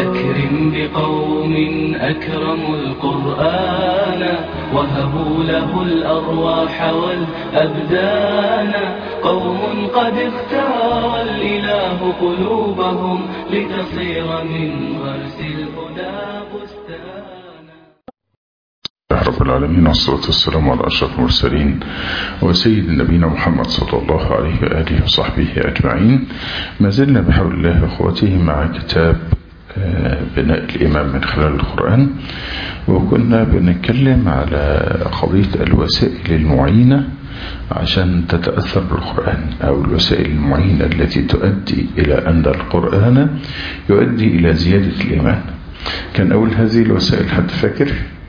أكرم بقوم أكرموا القرآن وهبوا له الأرواح والأبدان قوم قد اختار الإله قلوبهم لتصير من غرس الهدى بستانا رب العالمين والصلاة والسلام على أشرف المرسلين وسيد نبينا محمد صلى الله عليه وآله وصحبه أجمعين ما زلنا بحول الله وأخوته مع كتاب بناء الإمام من خلال القرآن وكنا بنتكلم على قضية الوسائل المعينة عشان تتأثر بالقرآن أو الوسائل المعينة التي تؤدي إلى أن القرآن يؤدي إلى زيادة الإيمان كان أول هذه الوسائل حد فاكر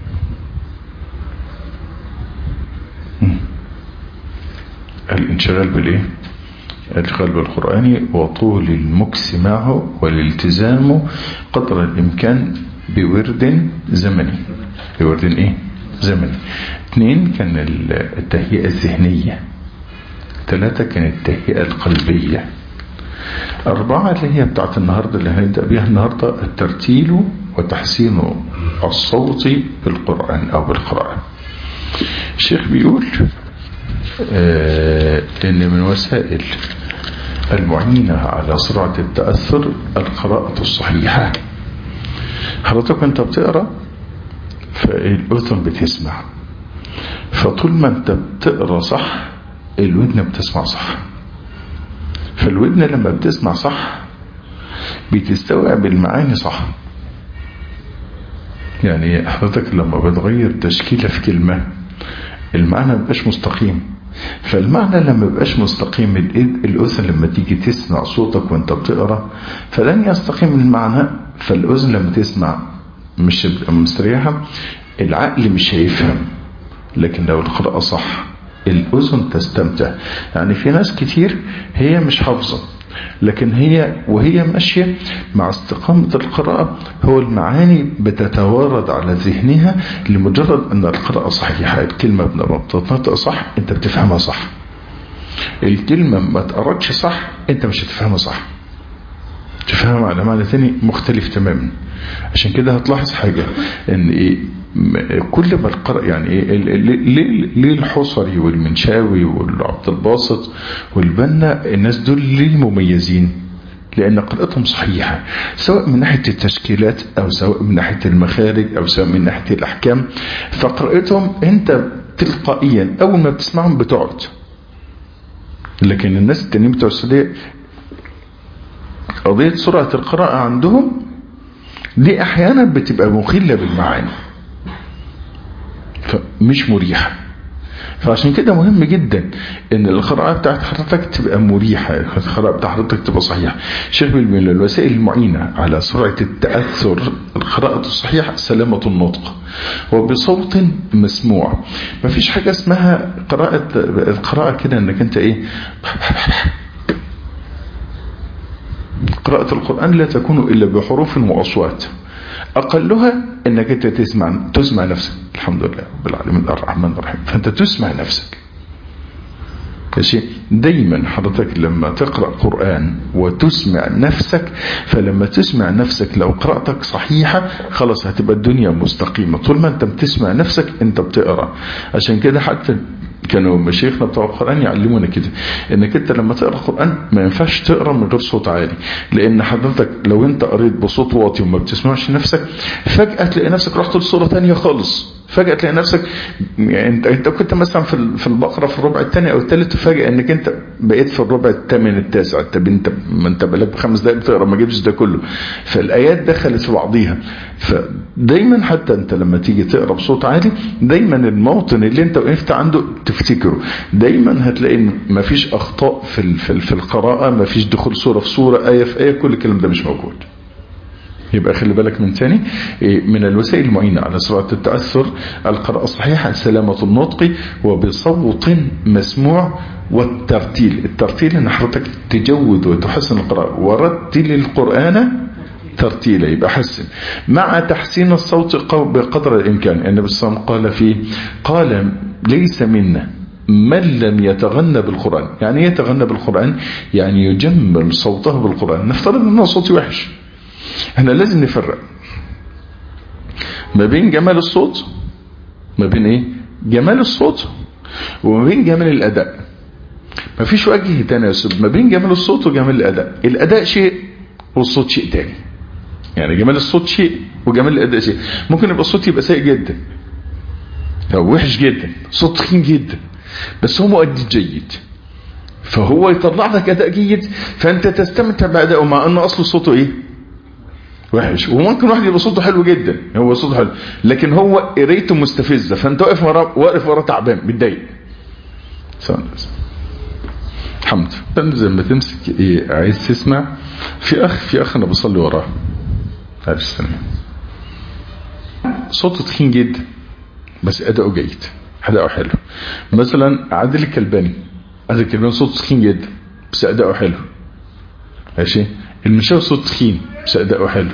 الانشغال بالايه القلب القرآني وطول المكس معه والالتزام قدر الإمكان بورد زمني بورد ايه زمني اثنين كان التهيئة الذهنية ثلاثة كانت التهيئة القلبية أربعة اللي هي بتاعت النهاردة اللي هنبدأ بيها النهاردة الترتيل وتحسين الصوت بالقرآن أو بالقراءة الشيخ بيقول آه ان من وسائل المعينة على سرعة التأثر القراءة الصحيحة حضرتك انت بتقرأ فالأذن بتسمع فطول ما انت بتقرأ صح الودن بتسمع صح فالودن لما بتسمع صح بتستوعب المعاني صح يعني حضرتك لما بتغير تشكيلة في كلمة المعنى مبقاش مستقيم فالمعنى لما يبقاش مستقيم الأذن لما تيجي تسمع صوتك وانت بتقرأ فلن يستقيم المعنى فالأذن لما تسمع مش مستريحة العقل مش هيفهم لكن لو القراءة صح الأذن تستمتع يعني في ناس كتير هي مش حافظة لكن هي وهي ماشية مع استقامة القراءة هو المعاني بتتوارد على ذهنها لمجرد أن القراءة صحيحة الكلمة لما بتتنطق صح أنت بتفهمها صح الكلمة ما تقرأتش صح أنت مش هتفهمها صح تفهمها على معنى ثاني مختلف تماما عشان كده هتلاحظ حاجة ان ايه كل ما القرأ يعني ايه ليه الحصري والمنشاوي والعبد الباسط والبنا الناس دول ليه مميزين لأن قراءتهم صحيحة سواء من ناحية التشكيلات أو سواء من ناحية المخارج أو سواء من ناحية الأحكام فقراءتهم أنت تلقائيا أول ما بتسمعهم بتقعد لكن الناس التانيين بتوع السعودية قضية سرعة القراءة عندهم دي أحيانا بتبقى مخلة بالمعاني فمش مريحة فعشان كده مهم جدا ان القراءة بتاعت حضرتك تبقى مريحة القراءة بتاعت حضرتك تبقى صحيحة شيخ من الوسائل المعينة على سرعة التأثر القراءة الصحيحة سلامة النطق وبصوت مسموع مفيش حاجة اسمها قراءة القراءة كده انك انت ايه قراءة القرآن لا تكون إلا بحروف وأصوات أقلها أنك أنت تسمع تسمع نفسك الحمد لله رب العالمين الرحمن الرحيم فأنت تسمع نفسك ماشي دايما حضرتك لما تقرأ قرآن وتسمع نفسك فلما تسمع نفسك لو قراءتك صحيحة خلاص هتبقى الدنيا مستقيمة طول ما انت بتسمع نفسك انت بتقرأ عشان كده حتى كانوا مشايخنا بتوع القرآن يعلمونا كده انك انت لما تقرأ القرآن ما ينفعش تقرأ من غير صوت عالي لان حضرتك لو انت قريت بصوت واطي وما بتسمعش نفسك فجأة تلاقي نفسك رحت لصورة تانية خالص فجأة تلاقي نفسك يعني انت انت كنت مثلا في في البقرة في الربع الثاني او الثالث تفاجئ انك انت بقيت في الربع الثامن التاسع انت انت ما انت بقالك بخمس دقايق بتقرا ما جبتش ده كله فالايات دخلت في بعضيها فدايما حتى انت لما تيجي تقرا بصوت عالي دايما الموطن اللي انت وقفت عنده تفتكره دايما هتلاقي ان ما فيش اخطاء في في, في القراءه ما فيش دخول سوره في سوره ايه في ايه كل الكلام ده مش موجود يبقى خلي بالك من تاني من الوسائل المعينة على سرعة التأثر القراءة الصحيحة سلامة النطق وبصوت مسموع والترتيل الترتيل ان حضرتك تجود وتحسن القراءة ورتل القرآن ترتيلا يبقى حسن مع تحسين الصوت بقدر الإمكان النبي صلى الله عليه وسلم قال فيه قال ليس منا من لم يتغنى بالقرآن يعني يتغنى بالقرآن يعني يجمل صوته بالقرآن نفترض أنه صوتي وحش احنا لازم نفرق ما بين جمال الصوت ما بين ايه جمال الصوت وما بين جمال الاداء ما فيش وجه تناسب ما بين جمال الصوت وجمال الاداء الاداء شيء والصوت شيء تاني يعني جمال الصوت شيء وجمال الاداء شيء ممكن يبقى الصوت يبقى سيء جدا او وحش جدا صوت تخين جدا بس هو مؤدي جيد فهو يطلع لك اداء جيد فانت تستمتع بادائه مع انه اصل صوته ايه وحش وممكن واحد يبقى صوته حلو جدا هو صوته حلو لكن هو قرايته مستفزه فانت واقف وراه واقف وراه تعبان متضايق حمد فانت زي ما تمسك ايه عايز تسمع في اخ في اخ انا بصلي وراه عارف استنى صوته تخين جدا بس اداؤه جيد اداؤه حلو مثلا عادل الكلباني عادل الكلباني صوته تخين جدا بس اداؤه حلو ماشي المشاوي صوت تخين بس اداؤه حلو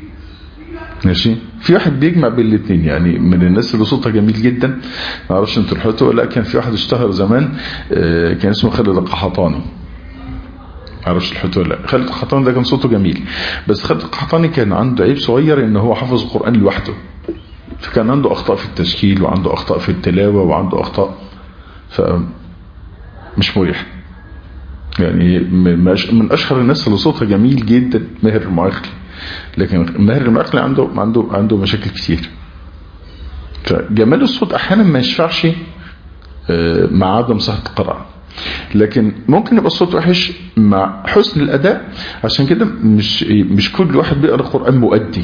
ماشي في واحد بيجمع بين الاثنين يعني من الناس اللي صوتها جميل جدا ما اعرفش انتوا رحتوا ولا كان في واحد اشتهر زمان كان اسمه خالد القحطاني ما اعرفش الحوت ولا لا خالد القحطاني ده كان صوته جميل بس خالد القحطاني كان عنده عيب صغير ان هو حافظ القران لوحده فكان عنده اخطاء في التشكيل وعنده اخطاء في التلاوه وعنده اخطاء ف مش مريح يعني من اشهر الناس اللي صوتها جميل جدا ماهر المعاقلي لكن ماهر المعاقلي عنده عنده عنده مشاكل كتير فجمال الصوت احيانا ما يشفعش مع عدم صحه القراءه لكن ممكن يبقى الصوت وحش مع حسن الاداء عشان كده مش مش كل واحد بيقرا القران مؤدي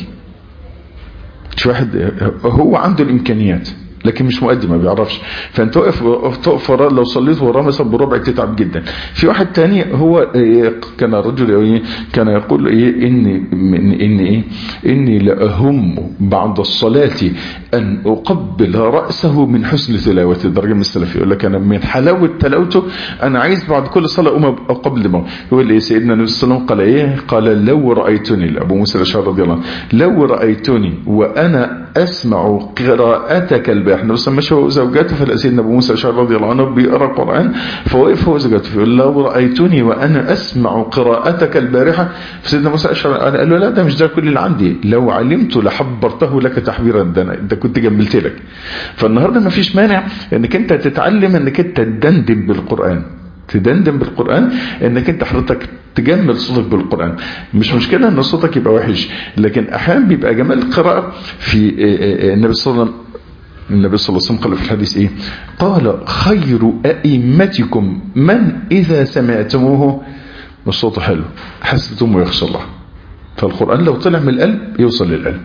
مش واحد هو عنده الامكانيات لكن مش مؤدي ما بيعرفش فانت واقف تقف وراه لو صليت وراه مثلا بربع تتعب جدا في واحد تاني هو كان رجل كان يقول ايه اني من ان ايه اني لاهم بعد الصلاه ان اقبل راسه من حسن تلاوته درجه من السلف يقول لك انا من حلاوه تلاوته انا عايز بعد كل صلاه اقوم اقبل دماغه يقول ايه سيدنا النبي صلى الله عليه وسلم قال ايه قال لو رايتني لابو موسى الاشعري رضي الله عنه لو رايتني وانا اسمع قراءتك البارحه النبي صلى الله عليه وسلم زوجاته فلقى سيدنا ابو موسى الاشعري رضي الله عنه بيقرا القران فوقف هو زوجته فيقول لو رايتني وانا اسمع قراءتك البارحه فسيدنا موسى الاشعري قال له لا ده مش ده كل اللي عندي لو علمت لحبرته لك تحبيرا ده ده كنت جملت لك فالنهارده ما فيش مانع انك انت تتعلم انك انت تدندن بالقران تدندن بالقرآن انك انت حضرتك تجمل صوتك بالقرآن مش مشكلة ان صوتك يبقى وحش لكن احيانا بيبقى جمال القراءة في النبي صلى الله عليه وسلم النبي صلى الله عليه وسلم قال في الحديث ايه قال خير ائمتكم من اذا سمعتموه الصوت حلو حسبتم ويخشى الله فالقرآن لو طلع من القلب يوصل للقلب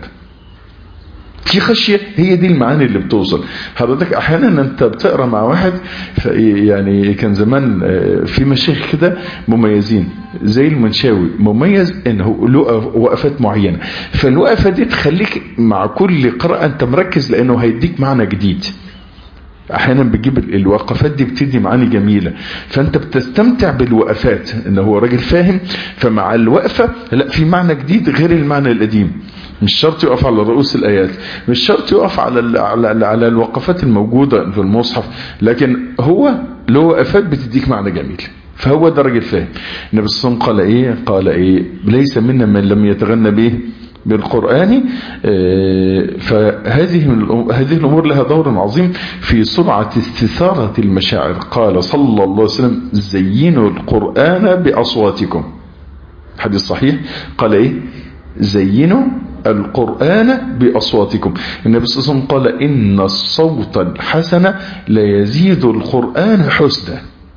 في خشية هي دي المعاني اللي بتوصل حضرتك احيانا انت بتقرا مع واحد يعني كان زمان في مشايخ كده مميزين زي المنشاوي مميز انه له وقفات معينه فالوقفه دي تخليك مع كل قراءه انت مركز لانه هيديك معنى جديد احيانا بتجيب الوقفات دي بتدي معاني جميلة فانت بتستمتع بالوقفات ان هو راجل فاهم فمع الوقفة لا في معنى جديد غير المعنى القديم مش شرط يقف على رؤوس الايات مش شرط يقف على على على الوقفات الموجودة في المصحف لكن هو له وقفات بتديك معنى جميل فهو ده راجل فاهم النبي صلى الله عليه وسلم قال ايه قال ايه ليس منا من لم يتغنى به بالقرآن فهذه هذه الأمور لها دور عظيم في سرعة استثارة المشاعر قال صلى الله عليه وسلم زينوا القرآن بأصواتكم حديث صحيح قال ايه زينوا القرآن بأصواتكم النبي صلى الله عليه وسلم قال إن الصوت الحسن لا يزيد القرآن حسنا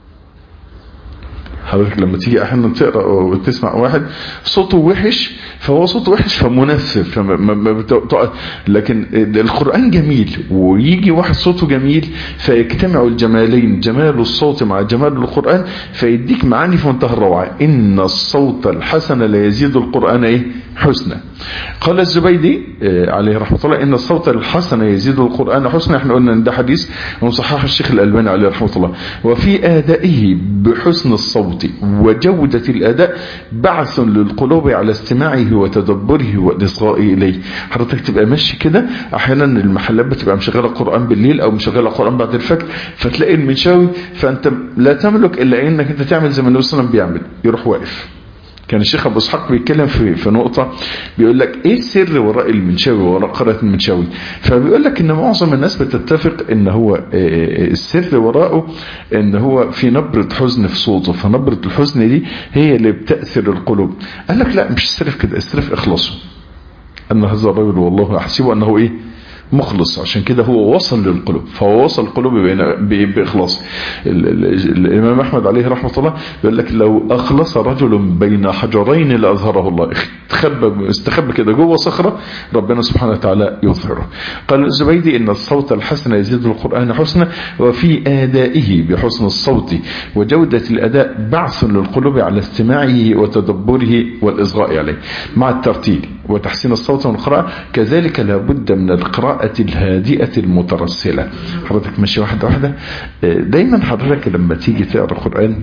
حضرتك لما تيجي احيانا تقرا وتسمع واحد صوته وحش فهو صوته وحش فمنفف لكن القران جميل ويجي واحد صوته جميل فيجتمع الجمالين جمال الصوت مع جمال القران فيديك معاني في منتهى الروعه ان الصوت الحسن لا يزيد القران ايه حسنا قال الزبيدي عليه رحمه الله ان الصوت الحسن يزيد القران حسنا احنا قلنا ان ده حديث وصحح الشيخ الالباني عليه رحمه الله وفي ادائه بحسن الصوت وجودة الأداء بعث للقلوب على استماعه وتدبره والإصغاء إليه حضرتك تبقى ماشي كده أحيانا المحلات بتبقى مشغلة قرآن بالليل أو مشغلة قرآن بعد الفجر فتلاقي المنشاوي فأنت لا تملك إلا إنك أنت تعمل زي ما النبي صلى الله عليه وسلم بيعمل يروح واقف كان الشيخ ابو اسحاق بيتكلم في في نقطه بيقول لك ايه السر وراء المنشاوي وراء قراءه المنشاوي فبيقول لك ان معظم الناس بتتفق ان هو السر وراءه ان هو في نبره حزن في صوته فنبره الحزن دي هي اللي بتاثر القلوب قال لك لا مش السر في كده السر في اخلاصه ان هذا الرجل والله احسبه انه ايه مخلص عشان كده هو وصل للقلوب فهو وصل القلوب بإخلاص الإمام أحمد عليه رحمة الله يقول لك لو أخلص رجل بين حجرين لأظهره الله استخبى استخبى كده جوه صخرة ربنا سبحانه وتعالى يظهره قال الزبيدي إن الصوت الحسن يزيد القرآن حسنا وفي آدائه بحسن الصوت وجودة الأداء بعث للقلوب على استماعه وتدبره والإصغاء عليه مع الترتيل وتحسين الصوت والقراءة كذلك لابد من القراءة الهادئة المترسلة حضرتك ماشي واحدة واحدة دايما حضرتك لما تيجي تقرأ القرآن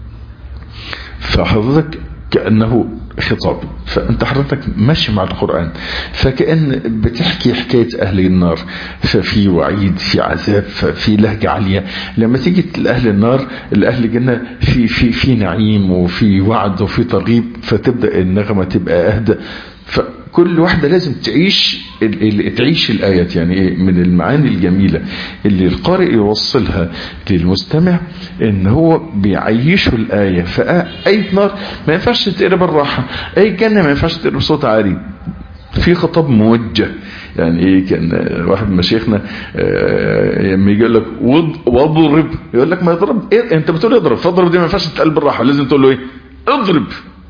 فحضرتك كأنه خطاب فأنت حضرتك ماشي مع القرآن فكأن بتحكي حكاية أهل النار ففي وعيد في عذاب ففي لهجة عالية لما تيجي لأهل النار الأهل الجنة في, في, في نعيم وفي وعد وفي ترغيب فتبدأ النغمة تبقى أهدى فكل واحدة لازم تعيش تعيش الآيات يعني إيه من المعاني الجميلة اللي القارئ يوصلها للمستمع ان هو بيعيشه الآية فأي نار ما ينفعش تقرا بالراحة أي جنة ما ينفعش تقرا بصوت عالي في خطاب موجه يعني ايه كان واحد من مشايخنا لما يجي يقول لك واضرب يقول لك ما يضرب إيه انت بتقول اضرب فاضرب دي ما ينفعش تتقال بالراحه لازم تقول له ايه اضرب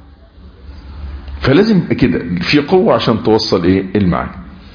فلازم كده في قوة عشان توصل ايه المعنى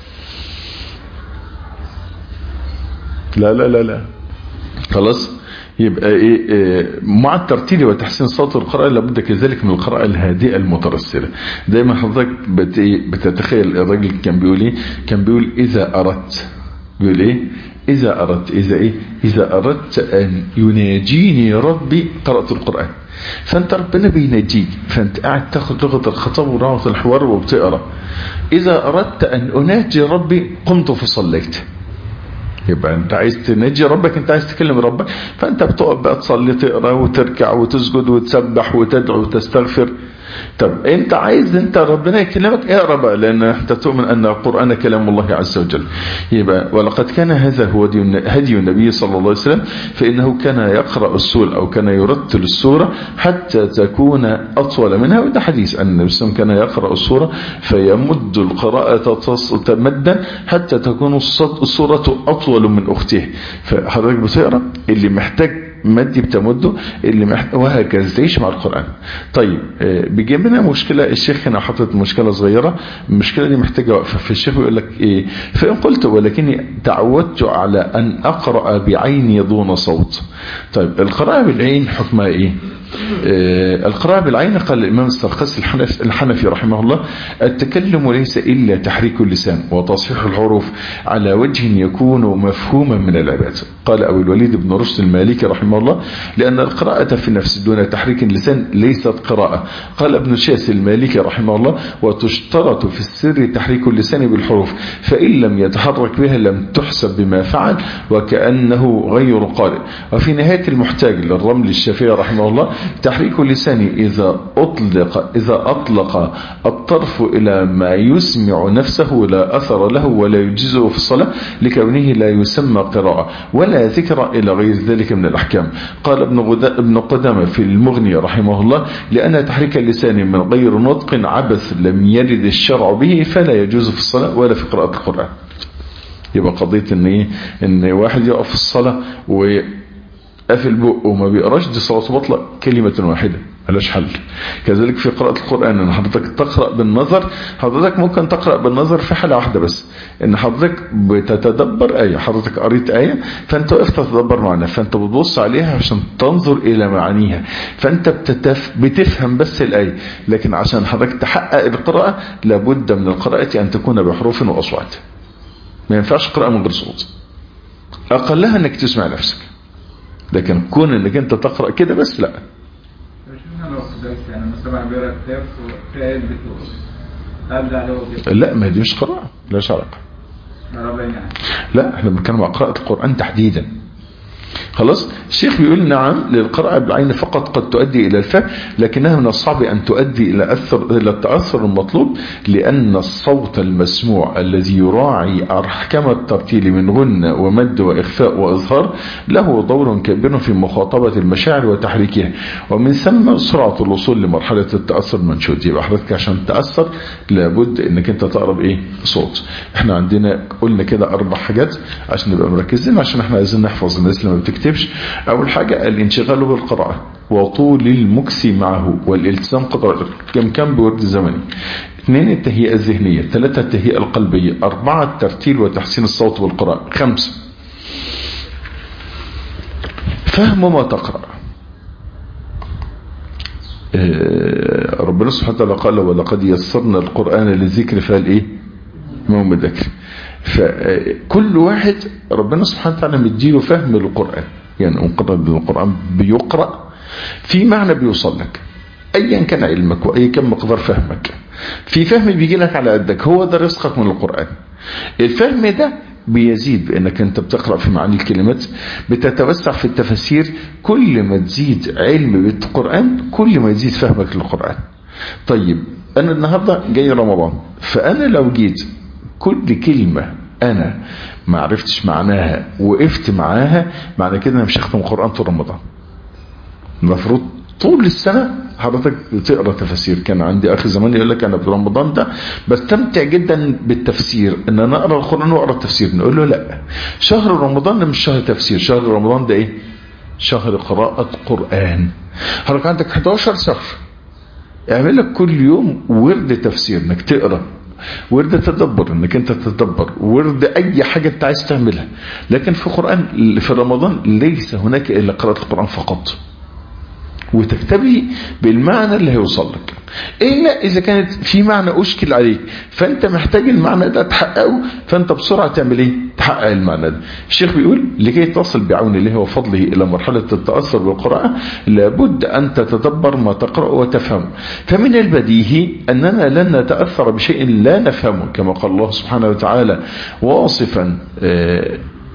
لا لا لا لا خلاص يبقى ايه, إيه مع الترتيل وتحسين صوت القراءة لابد كذلك من القراءة الهادئة المترسلة دايما حضرتك بت بتتخيل الراجل كان بيقول ايه كان بيقول اذا اردت بيقول ايه اذا اردت اذا ايه اذا اردت ان يناجيني ربي قرأت القرآن فانت ربنا بينجيك فانت قاعد تاخد لغة الخطاب ولغة الحوار وبتقرا اذا اردت ان اناجي ربي قمت فصليت يبقى انت عايز تنجي ربك انت عايز تكلم ربك فانت بتقف بقى تصلي تقرا وتركع وتسجد وتسبح وتدعو وتستغفر طب انت عايز انت ربنا يكلمك اقرا بقى لان انت تؤمن ان القران كلام الله عز وجل يبقى ولقد كان هذا هو هدي النبي صلى الله عليه وسلم فانه كان يقرا السوره او كان يرتل السوره حتى تكون اطول منها وده حديث ان النبي صلى الله عليه وسلم كان يقرا السوره فيمد القراءه مدا حتى تكون السوره اطول من اختها فحضرتك بتقرا اللي محتاج مادي بتمده اللي محتاج وهكذا تعيش مع القرآن طيب بيجيب لنا مشكلة الشيخ هنا حاطط مشكلة صغيرة المشكلة دي محتاجة وقفة فالشيخ يقول لك ايه فإن قلت ولكني تعودت على أن أقرأ بعيني دون صوت طيب القراءة بالعين حكمها ايه آه القراءة بالعين قال الإمام السرخسي الحنفي, الحنفي رحمه الله التكلم ليس إلا تحريك اللسان وتصحيح الحروف على وجه يكون مفهوما من العباد قال أبو الوليد بن رشد المالكي رحمه الله لأن القراءة في النفس دون تحريك اللسان ليست قراءة قال ابن شاس المالكي رحمه الله وتشترط في السر تحريك اللسان بالحروف فإن لم يتحرك بها لم تحسب بما فعل وكأنه غير قارئ وفي نهاية المحتاج للرمل الشافعي رحمه الله تحريك اللسان إذا أطلق, إذا أطلق الطرف إلى ما يسمع نفسه لا أثر له ولا يجزه في الصلاة لكونه لا يسمى قراءة ولا ذكر إلى غير ذلك من الأحكام قال ابن, ابن قدامة في المغني رحمه الله لأن تحريك اللسان من غير نطق عبث لم يرد الشرع به فلا يجوز في الصلاة ولا في قراءة القرآن يبقى قضية ان ايه ان واحد يقف في الصلاة وقافل بقه وما بيقراش دي صلاته بطلة كلمة واحدة ملاش حل كذلك في قراءة القرآن ان حضرتك تقرأ بالنظر حضرتك ممكن تقرأ بالنظر في حالة واحدة بس ان حضرتك بتتدبر آية حضرتك قريت آية فانت وقفت تتدبر معناها فانت بتبص عليها عشان تنظر الى معانيها فانت بتتف بتفهم بس الآية لكن عشان حضرتك تحقق القراءة لابد من القراءة ان تكون بحروف واصوات ما ينفعش قراءة من غير صوت اقلها انك تسمع نفسك لكن كون انك انت تقرأ كده بس لا يعني مثلا بيقرا كتاب في آية بتقول أبدأ عليه وكده لا ما دي مش قراءة لا علاقة ربنا يعني لا احنا بنتكلم عن قراءة القرآن تحديدا خلاص الشيخ بيقول نعم للقراءة بالعين فقط قد تؤدي إلى الفهم لكنها من الصعب أن تؤدي إلى, أثر إلى التأثر المطلوب لأن الصوت المسموع الذي يراعي أحكام الترتيل من غنة ومد وإخفاء وإظهار له دور كبير في مخاطبة المشاعر وتحريكها ومن ثم سرعة الوصول لمرحلة التأثر المنشود يبقى حضرتك عشان تأثر لابد انك انت تقرب ايه صوت احنا عندنا قلنا كده اربع حاجات عشان نبقى مركزين عشان احنا عايزين نحفظ الناس اللي ما بتكتبش اول حاجة الانشغال بالقراءة وطول المكس معه والالتزام قدر كم كم بورد زمني اثنين التهيئة الذهنية ثلاثة التهيئة القلبية أربعة الترتيل وتحسين الصوت والقراءة خمسة فهم ما تقرأ ربنا سبحانه وتعالى قال ولقد يسرنا القرآن للذكر فهل ايه ما هم ذكر فكل واحد ربنا سبحانه وتعالى مديله فهم للقرآن يعني مقرد القرآن بيقرأ في معنى بيوصل لك ايا كان علمك وايا كان مقدار فهمك في فهم بيجي لك على قدك هو ده رزقك من القرآن الفهم ده بيزيد بانك انت بتقرأ في معاني الكلمات بتتوسع في التفاسير كل ما تزيد علم بالقرآن كل ما يزيد فهمك للقرآن طيب انا النهاردة جاي رمضان فانا لو جيت كل كلمة انا ما عرفتش معناها وقفت معاها معنى كده انا مش هختم القرآن طول رمضان المفروض طول السنة حضرتك تقرا تفاسير كان عندي اخي زمان يقول لك انا في رمضان ده بستمتع جدا بالتفسير ان انا اقرا القران واقرا التفسير نقول له لا شهر رمضان ده مش شهر تفسير شهر رمضان ده ايه شهر قراءة قرآن حضرتك عندك 11 شهر اعمل لك كل يوم ورد تفسير انك تقرا ورد تدبر انك انت تتدبر ورد اي حاجة انت عايز تعملها لكن في القرآن في رمضان ليس هناك الا قراءة القرآن فقط وتكتبي بالمعنى اللي هيوصل لك إلا إذا كانت في معنى أشكل عليك فأنت محتاج المعنى ده تحققه فأنت بسرعة تعمل إيه تحقق المعنى ده الشيخ بيقول لكي تصل بعون الله وفضله إلى مرحلة التأثر بالقراءة لابد أن تتدبر ما تقرأ وتفهم فمن البديهي أننا لن نتأثر بشيء لا نفهمه كما قال الله سبحانه وتعالى واصفا آه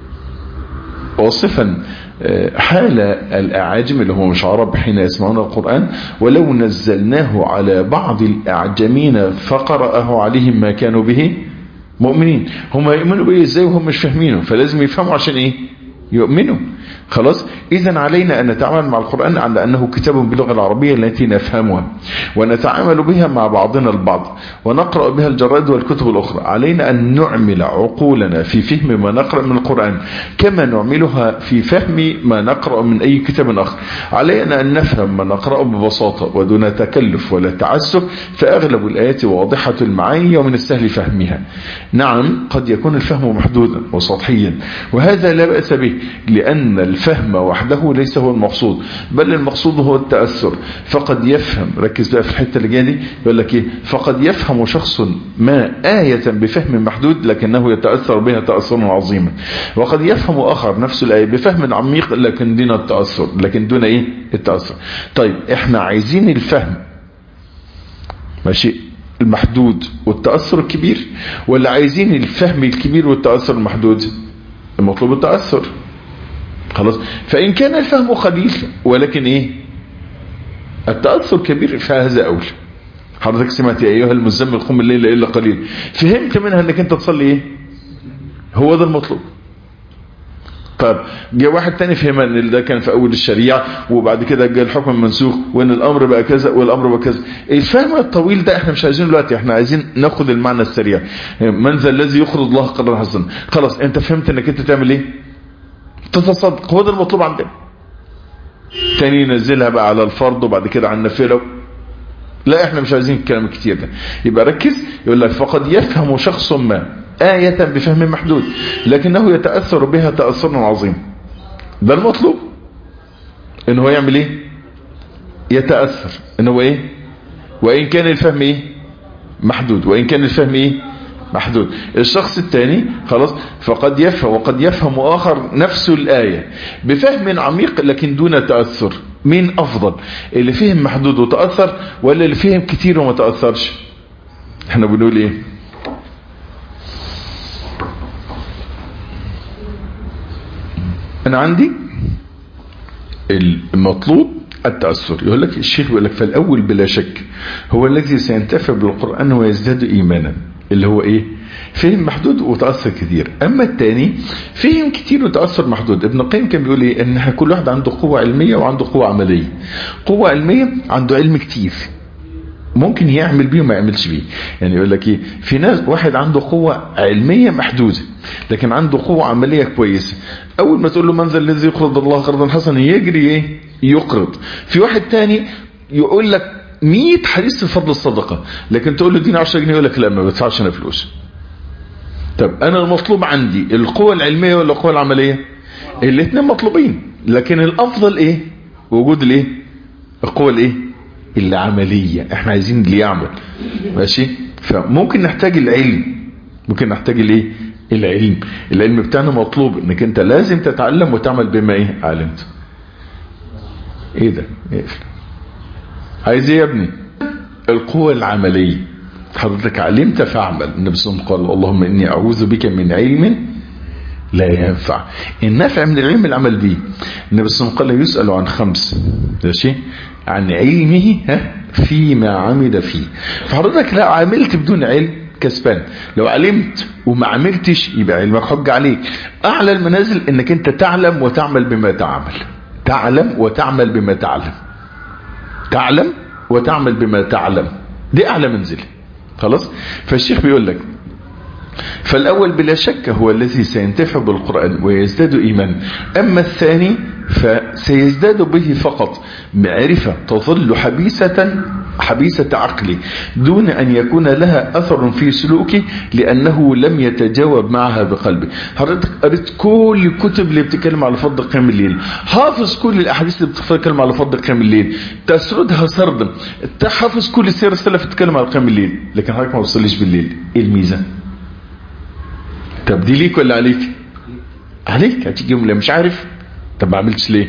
واصفا حال الأعاجم اللي هم مش عرب حين يسمعون القرآن ولو نزلناه على بعض الأعجمين فقرأه عليهم ما كانوا به مؤمنين هم يؤمنوا به ازاي وهم مش فاهمينه فلازم يفهموا عشان ايه يؤمنوا خلاص اذا علينا ان نتعامل مع القرآن على انه كتاب باللغة العربية التي نفهمها ونتعامل بها مع بعضنا البعض ونقرأ بها الجرائد والكتب الاخرى علينا ان نعمل عقولنا في فهم ما نقرأ من القرآن كما نعملها في فهم ما نقرأ من اي كتاب اخر علينا ان نفهم ما نقرأه ببساطة ودون تكلف ولا تعسف فاغلب الايات واضحة المعاني ومن السهل فهمها نعم قد يكون الفهم محدودا وسطحيا وهذا لا بأس به لأن الفهم وحده ليس هو المقصود بل المقصود هو التأثر فقد يفهم ركز بقى في الحتة اللي جايه دي يقول لك ايه فقد يفهم شخص ما آية بفهم محدود لكنه يتأثر بها تأثرا عظيما وقد يفهم آخر نفس الآية بفهم عميق لكن دون التأثر لكن دون ايه التأثر طيب احنا عايزين الفهم ماشي المحدود والتأثر الكبير ولا عايزين الفهم الكبير والتأثر المحدود المطلوب التأثر خلاص فإن كان الفهم قليل ولكن إيه التأثر كبير فهذا أولى حضرتك سمعت يا أيها المزمل قم الليل إلا قليل فهمت منها أنك أنت تصلي إيه هو ده المطلوب طيب جاء واحد تاني فهم ان ده كان في اول الشريعة وبعد كده جاء الحكم المنسوخ وان الامر بقى كذا والامر بقى كذا الفهم الطويل ده احنا مش عايزينه دلوقتي احنا عايزين ناخد المعنى السريع من ذا الذي يخرج الله قدر حسنا خلاص انت فهمت انك انت تعمل ايه تتصدق هو ده المطلوب عندنا تاني ينزلها بقى على الفرض وبعد كده على النافله لا احنا مش عايزين الكلام الكتير ده يبقى ركز يقول لك فقد يفهم شخص ما آية بفهم محدود لكنه يتأثر بها تأثرا عظيما ده المطلوب ان هو يعمل ايه يتأثر ان هو ايه وان كان الفهم ايه محدود وان كان الفهم ايه محدود الشخص الثاني خلاص فقد يفهم وقد يفهم آخر نفس الآية بفهم عميق لكن دون تأثر مين أفضل اللي فهم محدود وتأثر ولا اللي فهم كتير وما تأثرش احنا بنقول ايه انا عندي المطلوب التأثر يقول لك الشيخ يقول لك فالأول بلا شك هو الذي سينتفع بالقرآن ويزداد إيمانا اللي هو إيه فهم محدود وتأثر كثير أما الثاني فهم كتير وتأثر محدود ابن القيم كان بيقول إيه إن كل واحد عنده قوة علمية وعنده قوة عملية قوة علمية عنده علم كتير ممكن يعمل بيه وما يعملش بيه يعني يقول لك ايه في ناس واحد عنده قوة علمية محدودة لكن عنده قوة عملية كويسة اول ما تقول له من ذا الذي يقرض الله قرضا حسنا يجري ايه يقرض في واحد تاني يقول لك 100 حديث في فضل الصدقة لكن تقول له اديني 10 جنيه يقول لك لا ما بدفعش انا فلوس طب انا المطلوب عندي القوة العلمية ولا القوة العملية الاثنين مطلوبين لكن الافضل ايه وجود الايه القوة الايه العملية احنا عايزين اللي يعمل ماشي فممكن نحتاج العلم ممكن نحتاج الايه العلم العلم بتاعنا مطلوب انك انت لازم تتعلم وتعمل بما ايه علمت ايه ده اقفل عايز ايه يا ابني القوة العملية حضرتك علمت فاعمل النبي صلى الله عليه وسلم قال اللهم اني اعوذ بك من علم لا ينفع النفع من العلم العمل به النبي صلى الله عليه وسلم قال يسأل عن خمس ماشي عن علمه ها فيما عمل فيه فحضرتك لو عملت بدون علم كسبان لو علمت وما عملتش يبقى علمك حج عليك اعلى المنازل انك انت تعلم وتعمل بما تعمل تعلم وتعمل بما تعلم تعلم وتعمل بما تعلم دي اعلى منزل خلاص فالشيخ بيقول لك فالأول بلا شك هو الذي سينتفع بالقرآن ويزداد إيمان أما الثاني فسيزداد به فقط معرفة تظل حبيسة حبيسة عقلي دون أن يكون لها أثر في سلوكه لأنه لم يتجاوب معها بقلبه حضرتك قريت كل الكتب اللي بتتكلم على فضل قيام الليل حافظ كل الأحاديث اللي بتتكلم على فضل قيام الليل تسردها سردا تحفظ كل السيرة السلف بتتكلم على قيام الليل لكن حضرتك ما وصلش بالليل ايه الميزة طب دي ليك ولا عليك عليك هتيجي يوم مش عارف طب ما عملتش ليه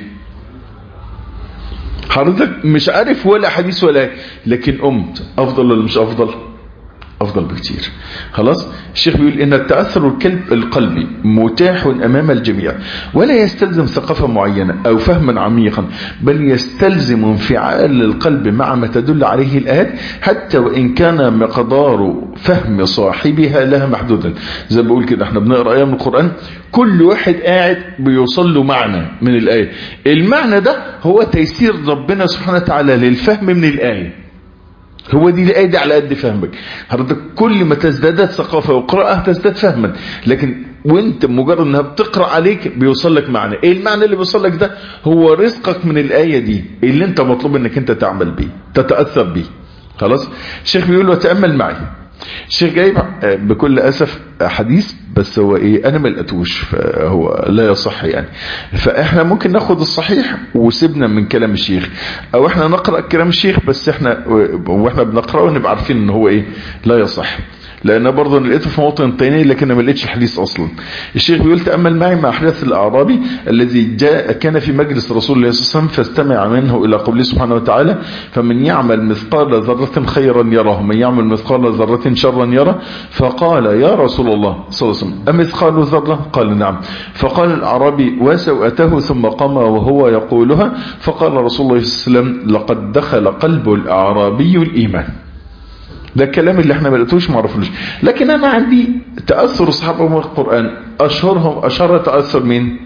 حضرتك مش عارف ولا حديث ولا لكن قمت افضل ولا مش افضل افضل بكتير خلاص الشيخ بيقول ان التأثر الكلب القلبي متاح امام الجميع ولا يستلزم ثقافة معينة او فهما عميقا بل يستلزم انفعال القلب مع ما تدل عليه الآيات حتى وان كان مقدار فهم صاحبها لها محدودا زي ما بقول كده احنا بنقرأ ايام القرآن كل واحد قاعد بيوصل له معنى من الآية المعنى ده هو تيسير ربنا سبحانه وتعالى للفهم من الآية هو دي الآية دي على قد فهمك حضرتك كل ما تزدادت ثقافة وقراءة تزداد فهما لكن وانت مجرد انها بتقرأ عليك بيوصل لك معنى ايه المعنى اللي بيوصل لك ده هو رزقك من الآية دي اللي انت مطلوب انك انت تعمل بيه تتأثر بيه خلاص الشيخ بيقول وتأمل معي الشيخ جايب بكل أسف حديث بس هو ايه انا ما لقيتوش فهو لا يصح يعني فاحنا ممكن ناخد الصحيح وسيبنا من كلام الشيخ او احنا نقرأ كلام الشيخ بس احنا واحنا بنقرأه نبقى عارفين ان هو ايه لا يصح لان برضه انا لقيته في موطن تاني لكن ما لقيتش حديث اصلا الشيخ بيقول تامل معي مع احداث الاعرابي الذي جاء كان في مجلس رسول الله صلى الله عليه وسلم فاستمع منه الى قوله سبحانه وتعالى فمن يعمل مثقال ذره خيرا يره ومن يعمل مثقال ذره شرا يره فقال يا رسول الله صلى الله عليه وسلم امثقال ذره قال نعم فقال الاعرابي وسوءته ثم قام وهو يقولها فقال رسول الله صلى الله عليه وسلم لقد دخل قلب الاعرابي الايمان ده الكلام اللي احنا ما لقيتوش ما عرفناش لكن انا عندي تاثر اصحاب من القران اشهرهم اشهر تاثر مين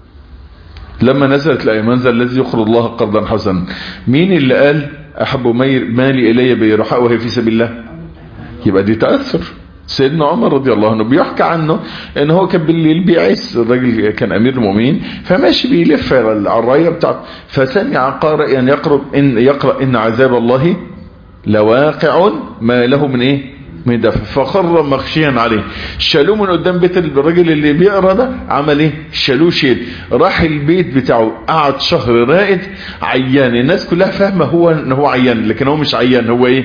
لما نزلت الايه من ذا الذي يقرض الله قرضا حسنا مين اللي قال احب مالي الي بيرحاء وهي في سبيل الله يبقى دي تاثر سيدنا عمر رضي الله عنه بيحكى عنه ان هو كان بالليل بيعس الراجل كان امير المؤمنين فماشي بيلف على الرايه بتاعته فسمع قارئ ان يقرب ان يقرا ان عذاب الله لواقع ما له من ايه من دفع فخر مخشيا عليه شالوه من قدام بيت الراجل اللي بيقرا ده عمل ايه شالوه شيل راح البيت بتاعه قعد شهر رائد عيان الناس كلها فاهمه هو ان هو عيان لكن هو مش عيان هو ايه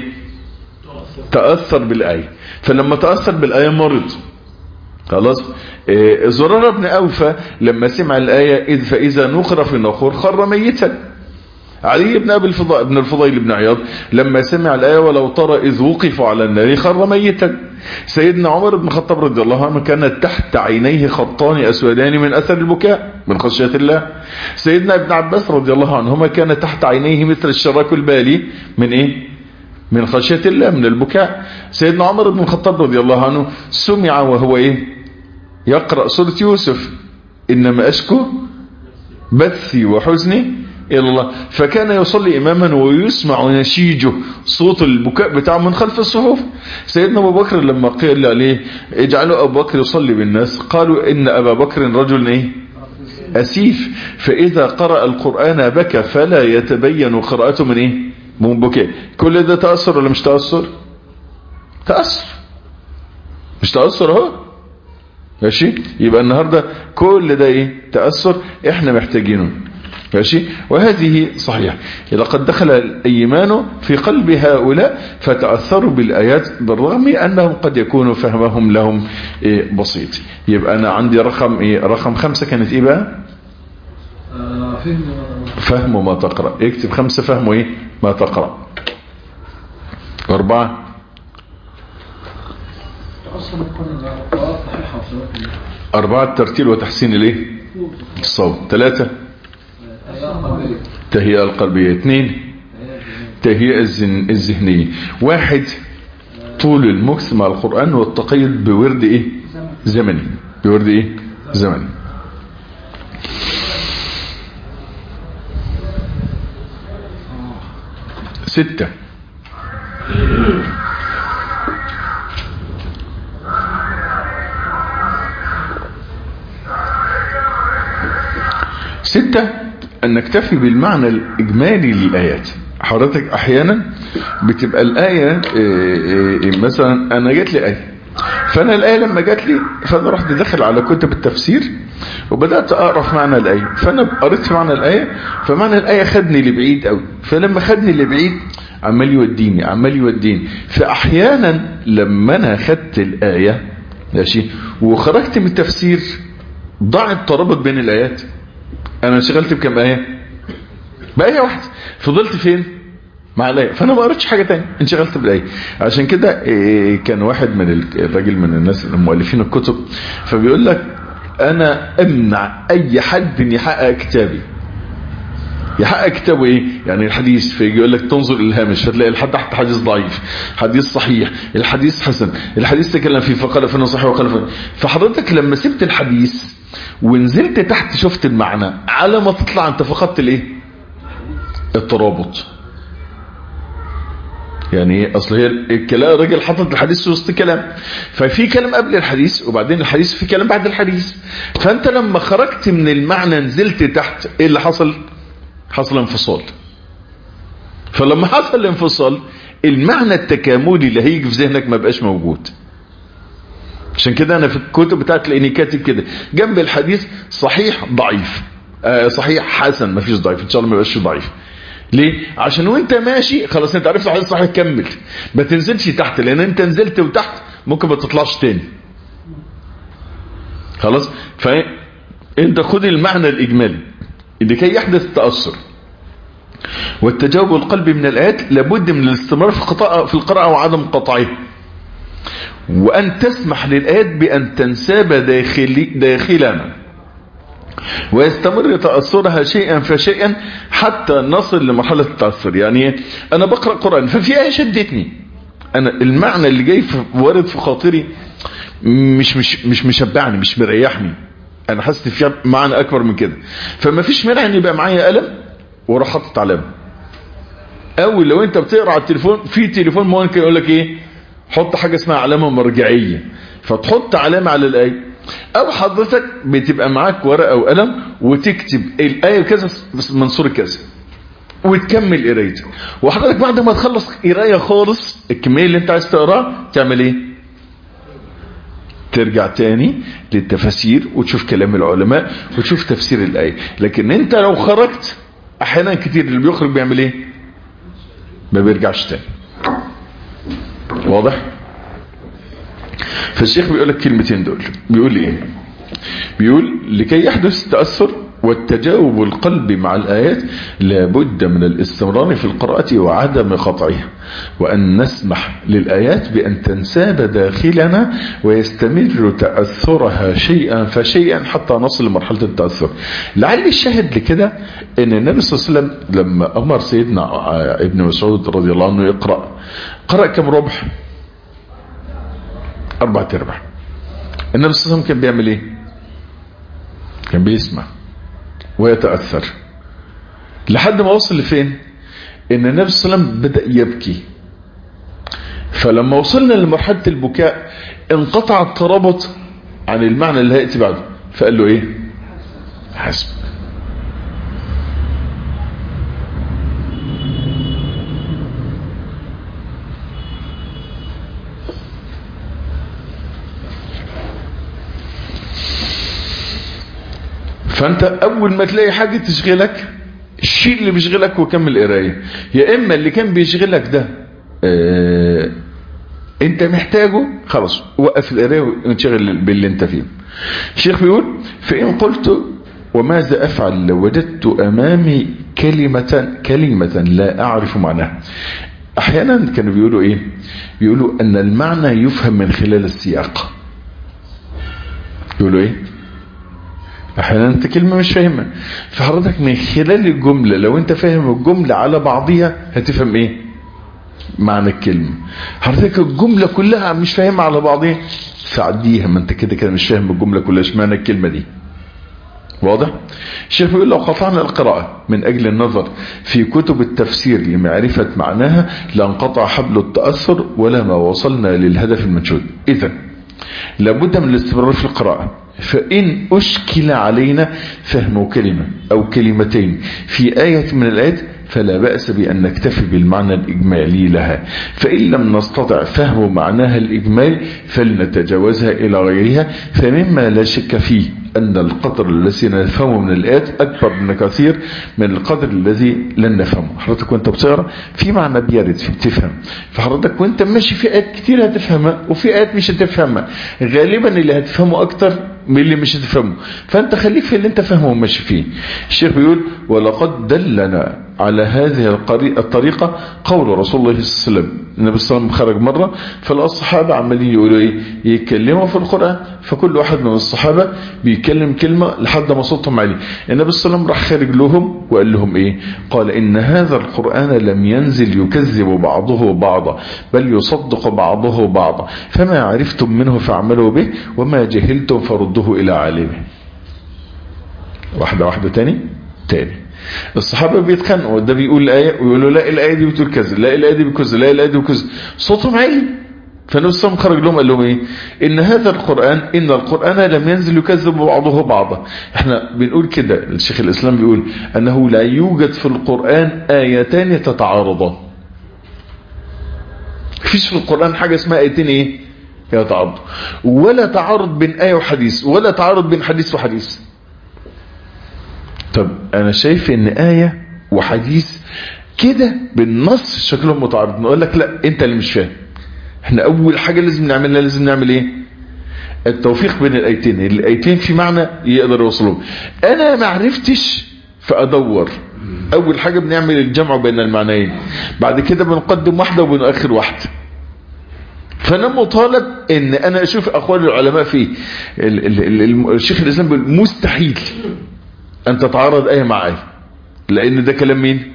تاثر بالايه فلما تاثر بالايه مرض خلاص إيه زرار بن اوفى لما سمع الايه اذ فاذا نقر في النخور خر ميتا علي بن ابي الفضيل بن الفضيل بن عياض لما سمع الايه ولو ترى اذ وقفوا على النار خر ميتا سيدنا عمر بن الخطاب رضي الله عنه كانت تحت عينيه خطان أسودان من أثر البكاء من خشية الله سيدنا ابن عباس رضي الله عنهما كان تحت عينيه مثل الشراك البالي من إيه من خشية الله من البكاء سيدنا عمر بن الخطاب رضي الله عنه سمع وهو إيه يقرأ سورة يوسف إنما أشكو بثي وحزني إلى الله فكان يصلي إماما ويسمع نشيجه صوت البكاء بتاعه من خلف الصفوف سيدنا أبو بكر لما قيل عليه اجعلوا أبو بكر يصلي بالناس قالوا إن أبا بكر رجل إيه أسيف فإذا قرأ القرآن بكى فلا يتبين قراءته من إيه من بكاء كل ده تأثر ولا مش تأثر تأثر مش تأثر اهو ماشي يبقى النهاردة كل ده ايه تأثر احنا محتاجينه ماشي وهذه صحيح لقد دخل الإيمان في قلب هؤلاء فتأثروا بالآيات بالرغم أنهم قد يكون فهمهم لهم إيه بسيط يبقى أنا عندي رقم إيه رقم خمسة كانت إيه بقى آه، فهم فهم ما تقرأ اكتب خمسة فهم إيه ما تقرأ أربعة أصلا يكون القراءات صحيحة وصلاة أربعة ترتيل وتحسين الإيه الصوت ثلاثة الله تهيئة القلبية اثنين تهيئة الزن- الذهنية واحد طول المكس مع القرآن والتقيد بورد ايه زمني بورد ايه زمني ستة ستة أن نكتفي بالمعنى الإجمالي للآيات حضرتك أحيانا بتبقى الآية آه، آه، مثلا أنا جات لي آية فأنا الآية لما جات لي فأنا رحت داخل على كتب التفسير وبدأت أقرأ في معنى الآية فأنا قريت في معنى الآية فمعنى الآية خدني لبعيد قوي فلما خدني لبعيد عمال يوديني عمال يوديني فأحيانا لما أنا خدت الآية ماشي وخرجت من التفسير ضاع الترابط بين الآيات انا انشغلت بكم ايه بايه واحده فضلت فين مع الايه فانا ما قريتش حاجه تانية انشغلت بالايه عشان كده إيه، كان واحد من ال- الراجل من الناس المؤلفين الكتب فبيقول لك انا امنع اي حد ان يحقق كتابي يحقق كتابه ايه يعني الحديث فيجي يقول لك تنظر الى الهامش فتلاقي الحد تحت حديث ضعيف حديث صحيح الحديث حسن الحديث تكلم فيه فقال فانه صحيح وقال فانه فحضرتك لما سبت الحديث ونزلت تحت شفت المعنى على ما تطلع انت فقدت الايه الترابط يعني ايه اصل هي الكلام الراجل حاطط الحديث في وسط كلام ففي كلام قبل الحديث وبعدين الحديث في كلام بعد الحديث فانت لما خرجت من المعنى نزلت تحت ايه اللي حصل حصل انفصال فلما حصل الانفصال المعنى التكاملي اللي هيجي في ذهنك ما بقاش موجود عشان كده انا في الكتب بتاعت لاني كاتب كده جنب الحديث صحيح ضعيف آه صحيح حسن ما فيش ضعيف ان شاء الله ما يبقاش ضعيف ليه عشان وانت ماشي خلاص انت عرفت الحديث صحيح كمل ما تنزلش تحت لان انت نزلت وتحت ممكن ما تطلعش تاني خلاص فانت خد المعنى الاجمالي لكي يحدث تأثر والتجاوب القلبي من الآيات لابد من الاستمرار في القراءة, في القراءة وعدم قطعها وأن تسمح للآيات بأن تنساب داخلي داخلنا ويستمر تأثرها شيئا فشيئا حتى نصل لمرحلة التأثر يعني أنا بقرأ قرآن ففي آية شدتني أنا المعنى اللي جاي في وارد في خاطري مش مش مش مشبعني مش مريحني انا حاسس فيها معنى اكبر من كده فما فيش مانع ان يبقى معايا قلم واروح حاطط علامه او لو انت بتقرا على التليفون في تليفون ممكن يقول لك ايه حط حاجه اسمها علامه مرجعيه فتحط علامه على الايه او حضرتك بتبقى معاك ورقه وقلم وتكتب الايه كذا من سوره كذا وتكمل قرايتك وحضرتك بعد ما تخلص قرايه خالص الكميه اللي انت عايز تقراها تعمل ايه ترجع تاني للتفاسير وتشوف كلام العلماء وتشوف تفسير الآية لكن انت لو خرجت احيانا كتير اللي بيخرج بيعمل ايه ما بيرجعش تاني واضح فالشيخ بيقول لك كلمتين دول بيقول ايه بيقول لكي يحدث تأثر والتجاوب القلبي مع الآيات لابد من الاستمرار في القراءة وعدم قطعها وأن نسمح للآيات بأن تنساب داخلنا ويستمر تأثرها شيئا فشيئا حتى نصل لمرحلة التأثر لعل الشاهد لكده أن النبي صلى الله عليه وسلم لما أمر سيدنا ابن مسعود رضي الله عنه يقرأ قرأ كم ربع أربعة أرباع النبي صلى الله عليه وسلم كان بيعمل إيه كان بيسمع ويتأثر لحد ما وصل لفين ان النبي صلى الله عليه وسلم بدأ يبكي فلما وصلنا لمرحلة البكاء انقطع الترابط عن المعنى اللي هيأتي بعده فقال له ايه حسب فانت اول ما تلاقي حاجة تشغلك الشيء اللي بيشغلك وكمل قرايه يا اما اللي كان بيشغلك ده اه انت محتاجه خلاص وقف القرايه وانشغل باللي انت فيه الشيخ بيقول فان قلت وماذا افعل لو وجدت امامي كلمة كلمة لا اعرف معناها احيانا كانوا بيقولوا ايه بيقولوا ان المعنى يفهم من خلال السياق يقولوا ايه احيانا انت كلمة مش فاهمها فحضرتك من خلال الجملة لو انت فاهم الجملة على بعضها هتفهم ايه معنى الكلمة حضرتك الجملة كلها مش فاهمها على بعضها فعديها ما انت كده كده مش فاهم الجملة كلها ايش معنى الكلمة دي واضح الشيخ بيقول لو قطعنا القراءة من أجل النظر في كتب التفسير لمعرفة معناها لانقطع حبل التأثر ولا ما وصلنا للهدف المنشود إذا لابد من الاستمرار في القراءة فإن أشكل علينا فهم كلمة أو كلمتين في آية من الآيات فلا بأس بأن نكتفي بالمعنى الإجمالي لها فإن لم نستطع فهم معناها الإجمالي فلنتجاوزها إلى غيرها فمما لا شك فيه أن القدر الذي نفهمه من الآيات أكبر من كثير من القدر الذي لن نفهمه حضرتك وانت بتقرا في معنى بيرد في بتفهم فحضرتك وانت ماشي في آيات كتير هتفهمها وفي آيات مش هتفهمها غالبا اللي هتفهمه أكتر من اللي مش هتفهمه فانت خليك في اللي انت فاهمه وماشي فيه الشيخ بيقول ولقد دلنا على هذه الطريقة قول رسول الله صلى الله عليه وسلم النبي صلى الله عليه وسلم خرج مرة فالصحابة عمالين يقولوا ايه يتكلموا في القرآن فكل واحد من الصحابة بيتكلم كلمة لحد ما صوتهم عالي النبي صلى الله عليه وسلم راح خارج لهم وقال لهم ايه قال ان هذا القرآن لم ينزل يكذب بعضه بعضا بل يصدق بعضه بعضا فما عرفتم منه فاعملوا به وما جهلتم فردوه الى عالمه واحدة واحدة تاني تاني الصحابة بيتخانقوا ده بيقول الآية ويقولوا لا الآية دي بتقول كذا لا الآية دي بكذا لا الآية دي بكذا صوتهم عالي فالنبي صلى الله عليه وسلم خرج لهم قال لهم ايه ان هذا القرآن ان القرآن لم ينزل يكذب بعضه بعضا احنا بنقول كده الشيخ الاسلام بيقول انه لا يوجد في القرآن آيتان تتعارضان مفيش في القرآن حاجة اسمها آيتين ايه يتعارضوا ولا تعارض بين آية وحديث ولا تعارض بين حديث وحديث طب انا شايف ان آية وحديث كده بالنص شكلهم متعارض نقول لك لا انت اللي مش فاهم احنا اول حاجة لازم نعملها لازم نعمل ايه التوفيق بين الايتين الايتين في معنى يقدر يوصلهم انا ما عرفتش فادور اول حاجة بنعمل الجمع بين المعنيين بعد كده بنقدم واحدة وبنأخر واحدة فانا مطالب ان انا اشوف اقوال العلماء فيه الشيخ الاسلام بيقول مستحيل ان تتعارض ايه مع ايه لان ده كلام مين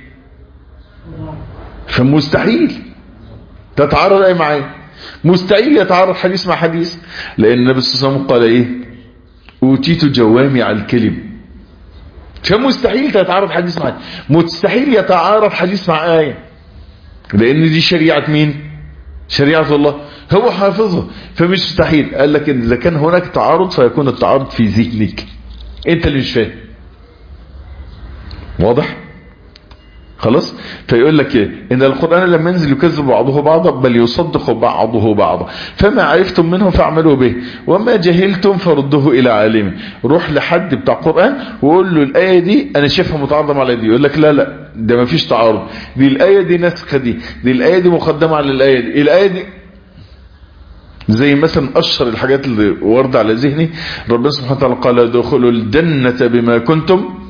فمستحيل تتعارض ايه مع ايه مستحيل يتعارض حديث مع حديث لان النبي صلى الله عليه وسلم قال ايه اوتيت جوامع الكلم فمستحيل تتعارض حديث مع مستحيل يتعارض حديث مع ايه لان دي شريعه مين شريعه الله هو حافظها فمش مستحيل قال لك ان اذا كان هناك تعارض فيكون التعارض في ذهنك انت اللي مش فاهم واضح خلاص فيقول لك ايه ان القرآن لما ينزل يكذب بعضه بعضا بل يصدق بعضه بعضا فما عرفتم منه فاعملوا به وما جهلتم فردوه الى عالمه روح لحد بتاع قرآن وقول له الايه دي انا شايفها متعارضه مع الايه دي يقول لك لا لا ده ما فيش تعارض دي الايه دي نسخه دي دي الايه دي مقدمه على الايه دي الايه دي زي مثلا اشهر الحاجات اللي ورد على ذهني ربنا سبحانه وتعالى قال ادخلوا الجنه بما كنتم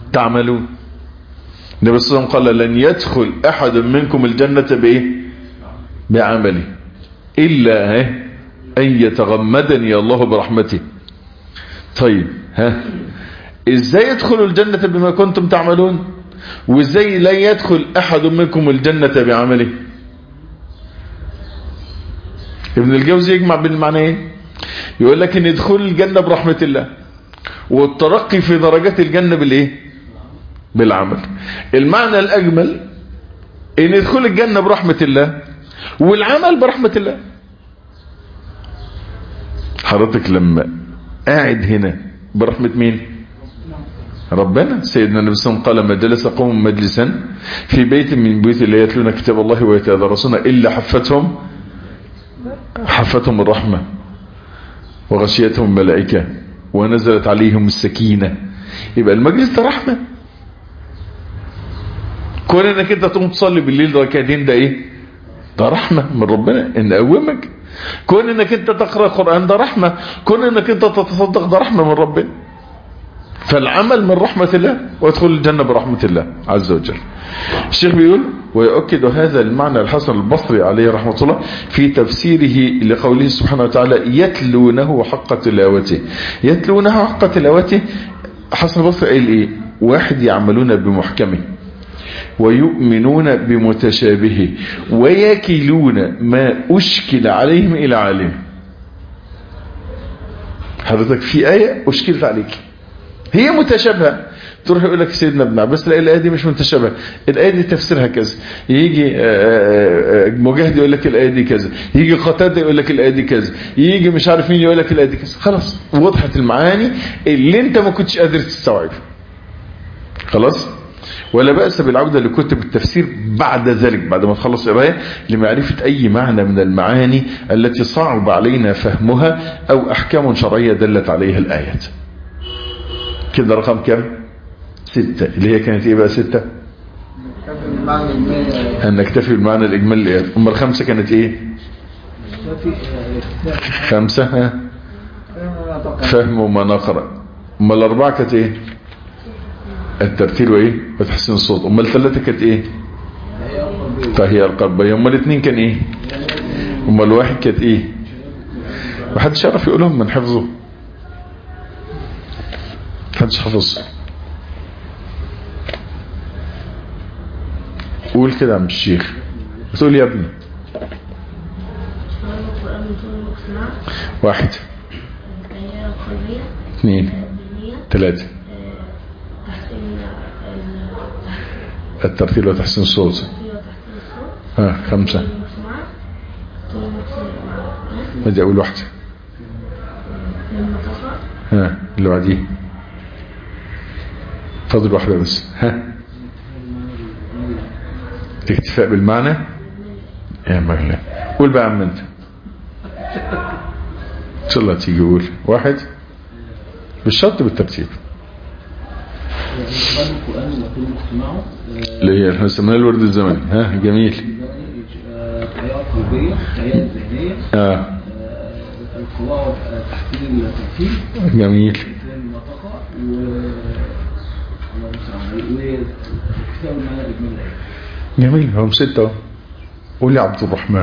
تعملون النبي صلى الله عليه وسلم قال لن يدخل أحد منكم الجنة بإيه بعمله إلا إيه؟ أن يتغمدني الله برحمته طيب ها إزاي يدخلوا الجنة بما كنتم تعملون وإزاي لا يدخل أحد منكم الجنة بعمله ابن الجوزي يجمع بين المعنيين يقول لك ان يدخل الجنة برحمة الله والترقي في درجات الجنة بالايه بالعمل المعنى الاجمل ان يدخل الجنة برحمة الله والعمل برحمة الله حضرتك لما قاعد هنا برحمة مين ربنا سيدنا النبي صلى الله عليه وسلم قال ما جلس قوم مجلسا في بيت من بيوت الله يتلون كتاب الله ويتدارسون الا حفتهم حفتهم الرحمة وغشيتهم الملائكة ونزلت عليهم السكينة يبقى المجلس ده رحمة كون انك انت تقوم تصلي بالليل ركعتين ده ايه ده رحمة من ربنا ان قومك كون انك انت تقرأ القرآن ده رحمة كون انك انت تتصدق ده رحمة من ربنا فالعمل من رحمة الله وادخل الجنة برحمة الله عز وجل الشيخ بيقول ويؤكد هذا المعنى الحسن البصري عليه رحمة الله في تفسيره لقوله سبحانه وتعالى يتلونه حق تلاوته يتلونه حق تلاوته حسن البصري قال ايه واحد يعملون بمحكمه ويؤمنون بمتشابهه ويكلون ما أشكل عليهم إلى عالم حضرتك في آية أشكلت عليك هي متشابهة تروح يقول لك سيدنا ابن عباس لا الآية دي مش متشابهة الآية دي تفسيرها كذا يجي مجاهد يقول لك الآية دي كذا يجي قتادة يقول لك الآية دي كذا يجي مش عارف مين يقول لك الآية دي كذا خلاص وضحت المعاني اللي انت ما كنتش قادر تستوعبها خلاص ولا بأس بالعودة لكتب التفسير بعد ذلك بعد ما تخلص قرايه لمعرفة أي معنى من المعاني التي صعب علينا فهمها أو أحكام شرعية دلت عليها الآيات كده رقم كم ستة اللي هي كانت ايه بقى ستة أن نكتفي بالمعنى الإجمالي الآيات أما الخمسة كانت ايه خمسة ها فهم ما نقرأ أما الأربعة كانت ايه الترتيل وايه وتحسين الصوت أما الثلاثة كانت ايه فهي القلبية أما الاثنين كان ايه أما الواحد كانت ايه محدش يعرف يقولهم من حفظه محدش حفظ قول كده يا عم الشيخ بتقول يا ابني واحد اثنين ثلاثة الترتيل وتحسين الصوت ها خمسة بدي اقول واحدة ها اللي بعديه فاضل واحدة بس ها الاكتفاء بالمعنى يا مغلا قول بقى عم انت ان شاء الله تيجي قول واحد بالشرط بالترتيب اللي هي احنا سميناها الورد الزمني ها جميل حياة قلبية حياة ذهنية اه القراءة تحسين الترتيب جميل المنطقة و الله المستعان وكتاب المعنى الإجمالي جميل هم ستة اهو. قول يا عبد الرحمن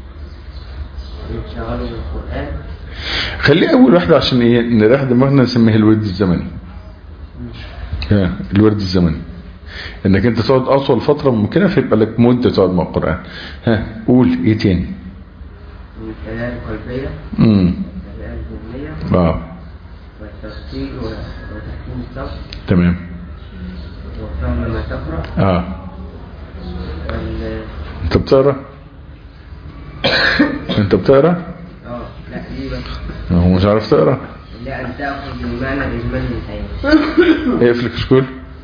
شغال القرآن خليه اول واحدة عشان ايه نريح دماغنا نسميها الورد الزمني ها الورد الزمني انك انت تقعد اطول فترة ممكنة فيبقى لك مدة تقعد مع القرآن ها قول ايه تاني من الحياة القلبية امم الحياة الذهنية اه والترتيل و- وتحسين الصوت تمام وفهم ما تقرأ اه وال انت بتقرا انت بتقرا اه لا دي بس هو مش عارف تقرا لا أن تأخذ المعنى الإجمالي للحياة اقفل الكشكول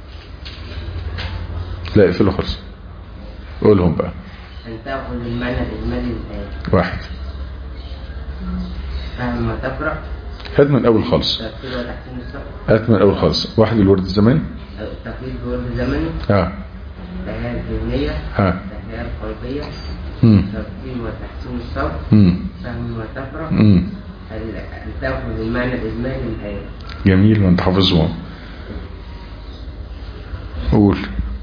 لا اقفله خالص قولهم بقى أن تأخذ المعنى الإجمالي للحياة واحد فهم ما تقرأ هات من الاول خالص الترتيل وتحسين الصوت هات من الاول خالص واحد الورد الزمني التقليد بورد زمني اه الحياة الذهنية ها الحياة القلبية امم الترتيل وتحسين الصوت امم فهم ما تقرأ امم ال- أن تأخذ المعنى الإجمالي للحياة جميل وانت حافظهم قول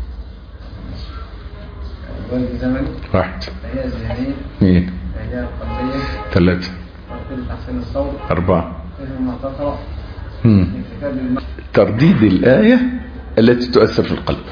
الوالد الزمني واحد الهيئة الذهنية اثنين الهيئة القلبية ثلاثة ترتيب تحسين الصوت أربعة فهم ما تقرأ مم. انتكاب للمعنى ترديد الآية التي تؤثر في القلب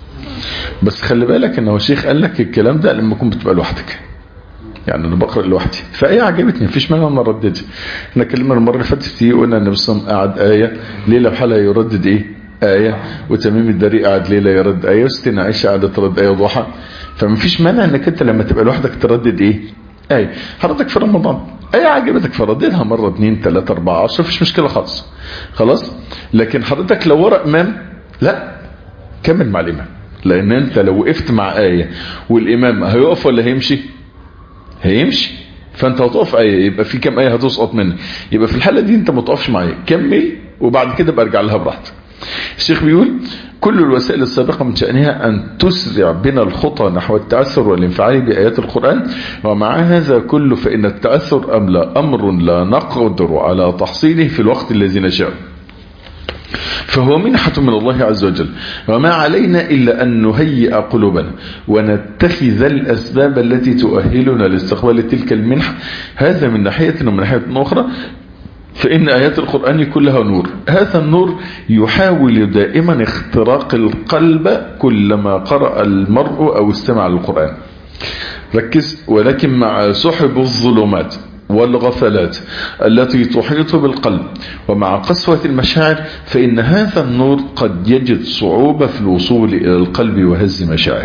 بس خلي بالك انه الشيخ قال لك الكلام ده لما كنت بتبقى لوحدك يعني انا بقرا لوحدي فايه عجبتني مفيش مانع ان ارددها احنا اتكلمنا المره اللي فاتت دي قلنا ان النبي صلى الله عليه وسلم قعد ايه ليله بحالها يردد ايه ايه وتميم الدري قعد ليله يرد ايه وستنا عائشه قعدت ترد ايه ضحى فمفيش مانع انك انت لما تبقى لوحدك تردد ايه ايه حضرتك في رمضان ايه عجبتك فرددها مره اتنين تلاته اربعه عشر مفيش مشكله خالص خلاص لكن حضرتك لو ورا امام لا كمل مع الامام لان انت لو وقفت مع ايه والامام هيقف ولا هيمشي هيمشي فانت هتقف ايه يبقى في كام ايه هتسقط منك يبقى في الحاله دي انت ما تقفش معايا كمل وبعد كده برجع لها براحتك الشيخ بيقول كل الوسائل السابقة من شأنها أن تسرع بنا الخطى نحو التأثر والانفعال بآيات القرآن ومع هذا كله فإن التأثر أم لا أمر لا نقدر على تحصيله في الوقت الذي نشاء فهو منحة من الله عز وجل وما علينا إلا أن نهيئ قلوبنا ونتخذ الأسباب التي تؤهلنا لاستقبال تلك المنحة هذا من ناحية ومن ناحية أخرى فإن آيات القرآن كلها نور هذا النور يحاول دائما اختراق القلب كلما قرأ المرء أو استمع للقرآن ركز ولكن مع سحب الظلمات والغفلات التي تحيط بالقلب ومع قسوة المشاعر فإن هذا النور قد يجد صعوبة في الوصول إلى القلب وهز مشاعر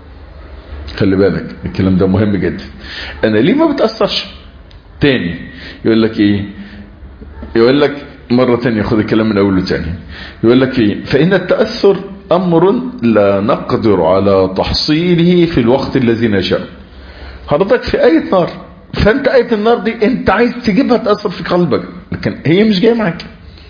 خلي بالك الكلام ده مهم جدا أنا ليه ما بتأثرش تاني يقول لك إيه يقول لك مرة تانية خذ الكلام من أوله تاني يقول لك إيه فإن التأثر أمر لا نقدر على تحصيله في الوقت الذي نشاء حضرتك في آية نار فانت آية النار دي انت عايز تجيبها تأثر في قلبك لكن هي مش جاية معاك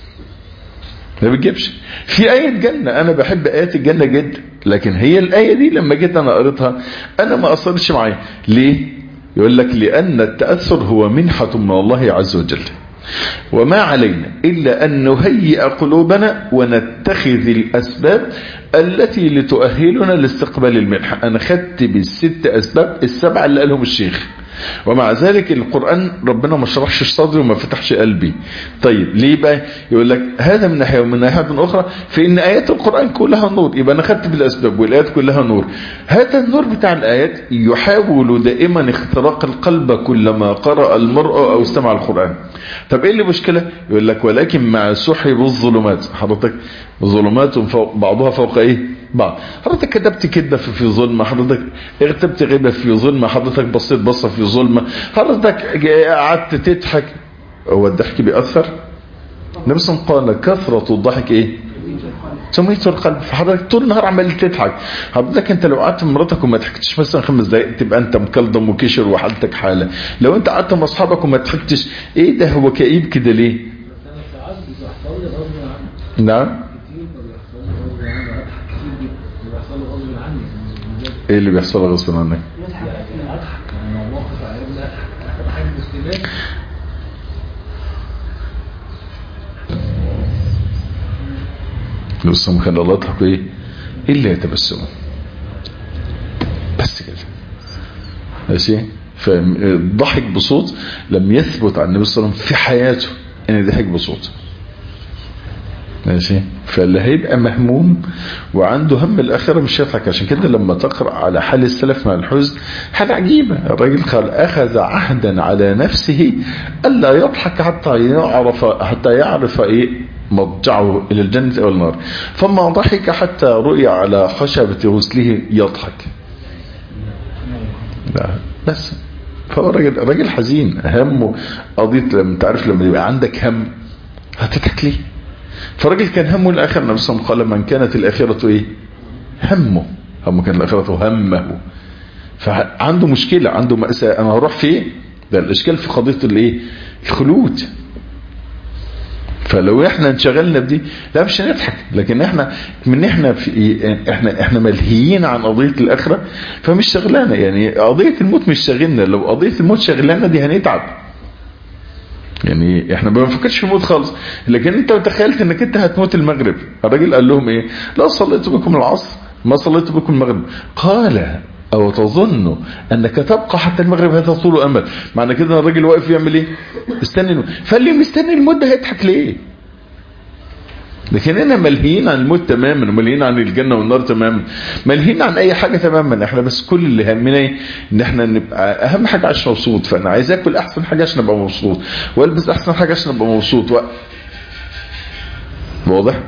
ما بتجيبش في آية جنة أنا بحب آيات الجنة جدا لكن هي الآية دي لما جيت أنا قريتها أنا ما أثرش معايا ليه؟ يقول لك لأن التأثر هو منحة من الله عز وجل وما علينا إلا أن نهيئ قلوبنا ونتخذ الأسباب التي لتؤهلنا لاستقبال المنحة أنا خدت بالست أسباب السبعة اللي قالهم الشيخ ومع ذلك القرآن ربنا ما شرحش صدري وما فتحش قلبي طيب ليه بقى يقول لك هذا من ناحية ومن ناحية أخرى فإن آيات القرآن كلها نور يبقى أنا خدت بالأسباب والآيات كلها نور هذا النور بتاع الآيات يحاول دائما اختراق القلب كلما قرأ المرء أو استمع القرآن طب إيه اللي مشكلة يقول لك ولكن مع سحب الظلمات حضرتك ظلمات فوق بعضها فوق إيه بعض حضرتك كتبت كذبة في, في ظلمة حضرتك اغتبت غيبة في ظلمة حضرتك بصيت بصة في ظلمة حضرتك قعدت تضحك هو الضحك بيأثر نفسه قال كثرة الضحك ايه تميت القلب فحضرتك طول النهار عمال تضحك حضرتك انت لو قعدت مراتك وما ضحكتش مثلا خمس دقائق تبقى انت مكلضم وكشر وحالتك حاله لو انت قعدت مع اصحابك وما ضحكتش ايه ده هو كئيب كده ليه نعم ايه اللي بيحصل غصب عنك بص مكان الله يضحك ايه الا يتبسموا بس كده ماشي فالضحك بصوت لم يثبت عن النبي صلى الله عليه وسلم في حياته ان ضحك بصوت ماشي فاللي هيبقى مهموم وعنده هم الآخرة مش هيضحك عشان كده لما تقرأ على حال السلف مع الحزن حاجة عجيبة الراجل قال أخذ عهدا على نفسه ألا يضحك حتى يعرف حتى يعرف إيه مضجعه إلى الجنة أو النار فما ضحك حتى رؤي على خشبة غسله يضحك لا بس فهو راجل راجل حزين همه قضية لما تعرف لما يبقى عندك هم هتضحك ليه فالراجل كان همه الآخر النبي صلى الله عليه وسلم قال من كانت الآخرة إيه همه همه كان الآخرة همه فعنده مشكلة عنده مأساة أنا هروح فين ده الإشكال في قضية الإيه الخلود فلو احنا انشغلنا بدي لا مش هنضحك لكن احنا من احنا في احنا احنا ملهيين عن قضيه الاخره فمش شغلانه يعني قضيه الموت مش شاغلنا لو قضيه الموت شغلانه دي هنتعب يعني احنا ما بنفكرش في الموت خالص لكن انت تخيلت انك انت هتموت المغرب الراجل قال لهم ايه لا صليت بكم العصر ما صليت بكم المغرب قال او تظن انك تبقى حتى المغرب هذا طول امل معنى كده ان الراجل واقف يعمل ايه استنى الموت فاللي مستني الموت ده هيضحك ليه لكن احنا ملهيين عن الموت تماما وملهيين عن الجنه والنار تماما ملهيين عن اي حاجه تماما احنا بس كل اللي همنا ايه ان احنا نبقى اهم حاجه عشان مبسوط فانا عايز اكل احسن حاجه عشان ابقى مبسوط والبس احسن حاجه عشان ابقى مبسوط و... واضح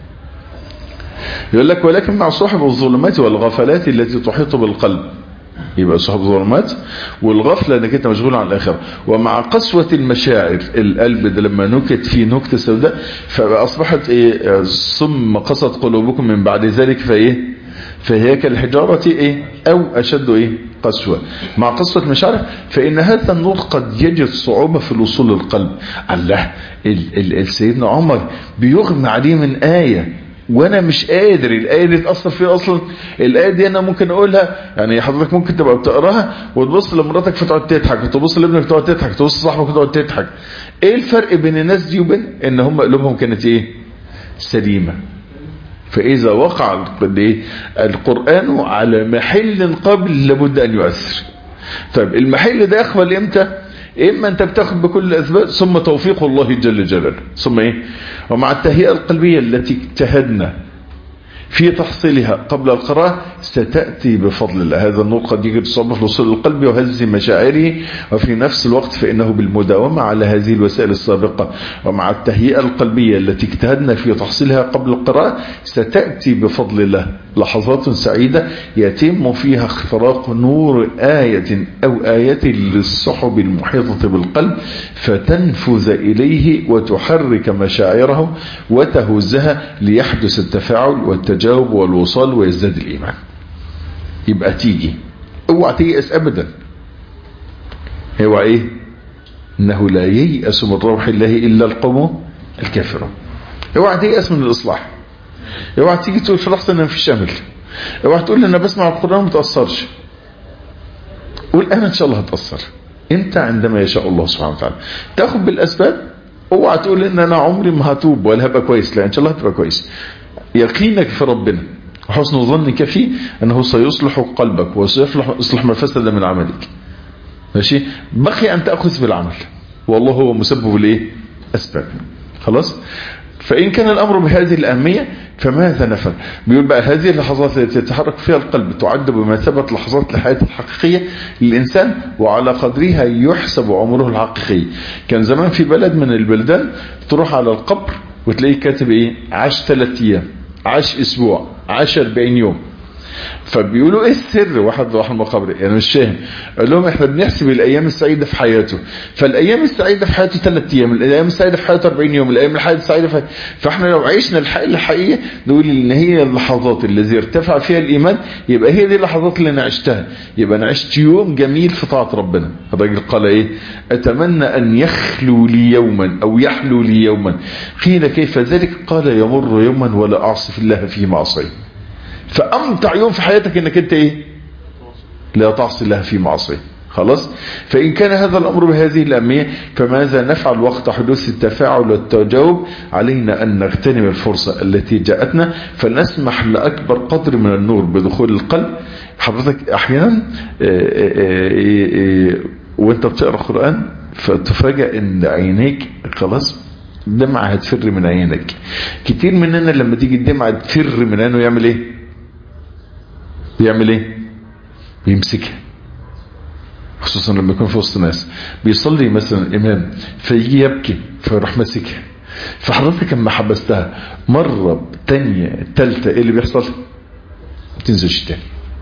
يقول لك ولكن مع صاحب الظلمات والغفلات التي تحيط بالقلب يبقى صاحب الظلمات والغفلة انك انت مشغول عن الاخرة ومع قسوة المشاعر القلب ده لما نكت فيه نكتة سوداء فاصبحت ايه ثم قست قلوبكم من بعد ذلك فايه فهي كالحجارة ايه او اشد ايه قسوة مع قسوة المشاعر فان هذا النور قد يجد صعوبة في الوصول للقلب الله ال- ال- ال- سيدنا عمر بيغمى عليه من آية وانا مش قادر الايه دي تاثر فيها اصلا الايه دي انا ممكن اقولها يعني حضرتك ممكن تبقى بتقراها وتبص لمراتك فتقعد تضحك وتبص لابنك تقعد تضحك تبص لصاحبك تقعد تضحك ايه الفرق بين الناس دي وبين ان هم قلوبهم كانت ايه سليمه فاذا وقع الايه القران على محل قبل لابد ان يؤثر طيب المحل ده يقبل امتى اما انت بتاخد بكل الاسباب ثم توفيق الله جل جلاله ثم ايه ومع التهيئه القلبيه التي اجتهدنا في تحصيلها قبل القراءة ستأتي بفضل الله هذا النور قد يجد صعوبة في الوصول للقلب وهز مشاعره وفي نفس الوقت فإنه بالمداومة على هذه الوسائل السابقة ومع التهيئة القلبية التي اجتهدنا في تحصيلها قبل القراءة ستأتي بفضل الله لحظات سعيدة يتم فيها اختراق نور آية أو آية للسحب المحيطة بالقلب فتنفذ إليه وتحرك مشاعره وتهزها ليحدث التفاعل والتجاوب والوصال ويزداد الإيمان يبقى تيجي اوعى تيأس أبدا هو ايه انه لا ييأس من روح الله الا القوم الكافرون اوعى تيأس من الاصلاح اوعى تيجي تقول في لحظه انا مفيش امل اوعى تقول انا بسمع القران ما تاثرش قول انا ان شاء الله هتاثر انت عندما يشاء الله سبحانه وتعالى تاخد بالاسباب اوعى تقول ان انا عمري ما هتوب ولا هبقى كويس لا ان شاء الله هتبقى كويس يقينك في ربنا وحسن ظنك فيه انه سيصلح قلبك وسيصلح يصلح ما فسد من عملك ماشي بقي ان تاخذ بالعمل والله هو مسبب الايه اسباب خلاص فإن كان الأمر بهذه الأهمية فماذا نفعل بيقول بقى هذه اللحظات التي يتحرك فيها القلب تعد بمثابة لحظات الحياة الحقيقية للإنسان وعلى قدرها يحسب عمره الحقيقي كان زمان في بلد من البلدان تروح على القبر وتلاقيه كاتب ايه عاش ثلاث ايام عاش اسبوع عاش 40 يوم فبيقولوا ايه السر واحد راح المقابر يعني مش فاهم قال لهم احنا بنحسب الايام السعيده في حياته فالايام السعيده في حياته ثلاث ايام الايام السعيده في حياته 40 يوم الايام السعيده في فاحنا لو عشنا الحياه الحقيقيه نقول ان هي اللحظات الذي ارتفع فيها الايمان يبقى هي دي اللحظات اللي انا عشتها يبقى انا عشت يوم جميل في طاعه ربنا الراجل قال ايه اتمنى ان يخلو لي يوما او يحلو لي يوما قيل كيف ذلك قال يمر يوما ولا اعصي في الله فيه معصيه فامتع يوم في حياتك انك انت ايه لا تعصي الله في معصيه خلاص فإن كان هذا الأمر بهذه الأهمية فماذا نفعل وقت حدوث التفاعل والتجاوب علينا أن نغتنم الفرصة التي جاءتنا فنسمح لأكبر قدر من النور بدخول القلب حضرتك أحيانا وانت بتقرأ القرآن فتفاجأ ان عينيك خلاص دمعة هتفر من عينك كتير مننا لما تيجي الدمعة تفر من عينه يعمل ايه بيعمل ايه بيمسكها خصوصا لما يكون في وسط ناس بيصلي مثلا الامام فيجي يبكي فيروح ماسكها فحضرتك لما حبستها مرة تانية تالتة ايه اللي بيحصل ما تنزلش تاني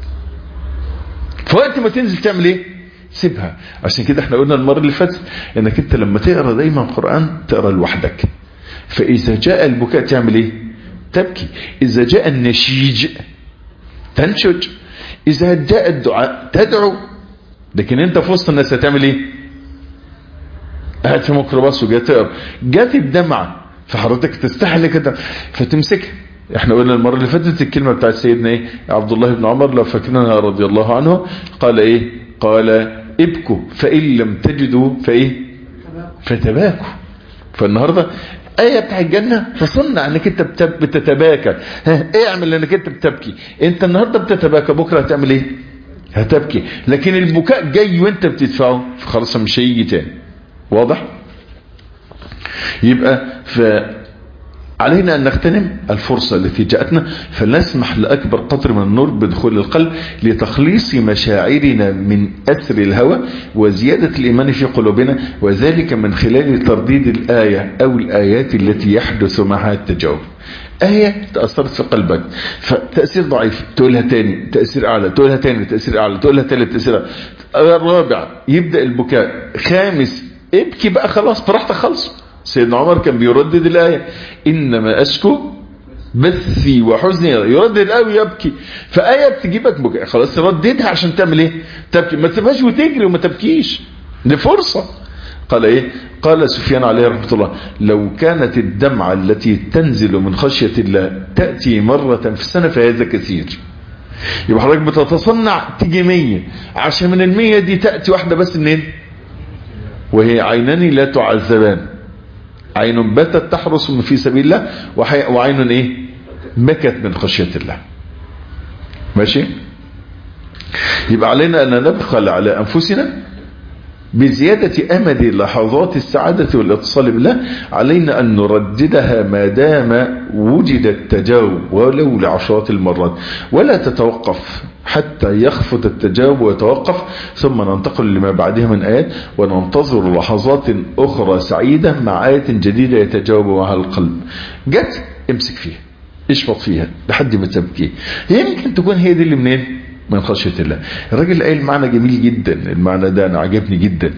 فوقت ما تنزل تعمل ايه سيبها عشان كده احنا قلنا المرة اللي فاتت انك انت لما تقرا دايما القرآن تقرا لوحدك فاذا جاء البكاء تعمل ايه تبكي اذا جاء النشيج تنشج اذا جاء الدعاء تدعو لكن انت في وسط الناس هتعمل ايه قاعد في ميكروباص وجات تقرا جات الدمعه فحضرتك تستحل كده فتمسكها احنا قلنا المره اللي فاتت الكلمه بتاعت سيدنا ايه عبد الله بن عمر لو فاكرينها رضي الله عنه قال ايه قال ابكوا فان لم تجدوا فايه فتباكوا فالنهاردة آية بتاع الجنة تصنع انك انت بتب- بتتباكى ها اعمل انك انت بتبكي انت النهاردة بتتباكى بكرة هتعمل ايه هتبكي لكن البكاء جاي وانت بتدفعه فخلاص مش هيجي تاني واضح يبقى ف علينا أن نغتنم الفرصة التي جاءتنا فلنسمح لأكبر قدر من النور بدخول القلب لتخليص مشاعرنا من أثر الهوى وزيادة الإيمان في قلوبنا وذلك من خلال ترديد الآية أو الآيات التي يحدث معها التجاوب آية تأثرت في قلبك فتأثير ضعيف تقولها تاني تأثير أعلى تقولها تاني تأثير أعلى تقولها تالت تأثير أعلى الرابع يبدأ البكاء خامس ابكي بقى خلاص براحتك خلص سيدنا عمر كان بيردد الآية إنما أشكو بثي وحزني يردد قوي يبكي فآية بتجيبك بكاء خلاص رددها عشان تعمل ايه تبكي ما تسيبهاش وتجري وما تبكيش دي فرصة قال ايه قال سفيان عليه رحمة الله لو كانت الدمعة التي تنزل من خشية الله تأتي مرة في السنة فهذا كثير يبقى حضرتك بتتصنع تيجي مية عشان من المية دي تأتي واحدة بس منين وهي عينان لا تعذبان عين باتت تحرس من في سبيل الله وحي- وعين ايه بكت من خشية الله ماشي يبقى علينا ان نبخل على انفسنا بزيادة أمد لحظات السعادة والاتصال بالله علينا أن نرددها ما دام وجد التجاوب ولو لعشرات المرات ولا تتوقف حتى يخفض التجاوب ويتوقف ثم ننتقل لما بعدها من آيات وننتظر لحظات أخرى سعيدة مع آية جديدة يتجاوب معها القلب جت امسك فيها اشفط فيها لحد ما تبكي يمكن تكون هي دي اللي منين من خشية الله الراجل قايل معنى جميل جدا المعنى ده انا عجبني جدا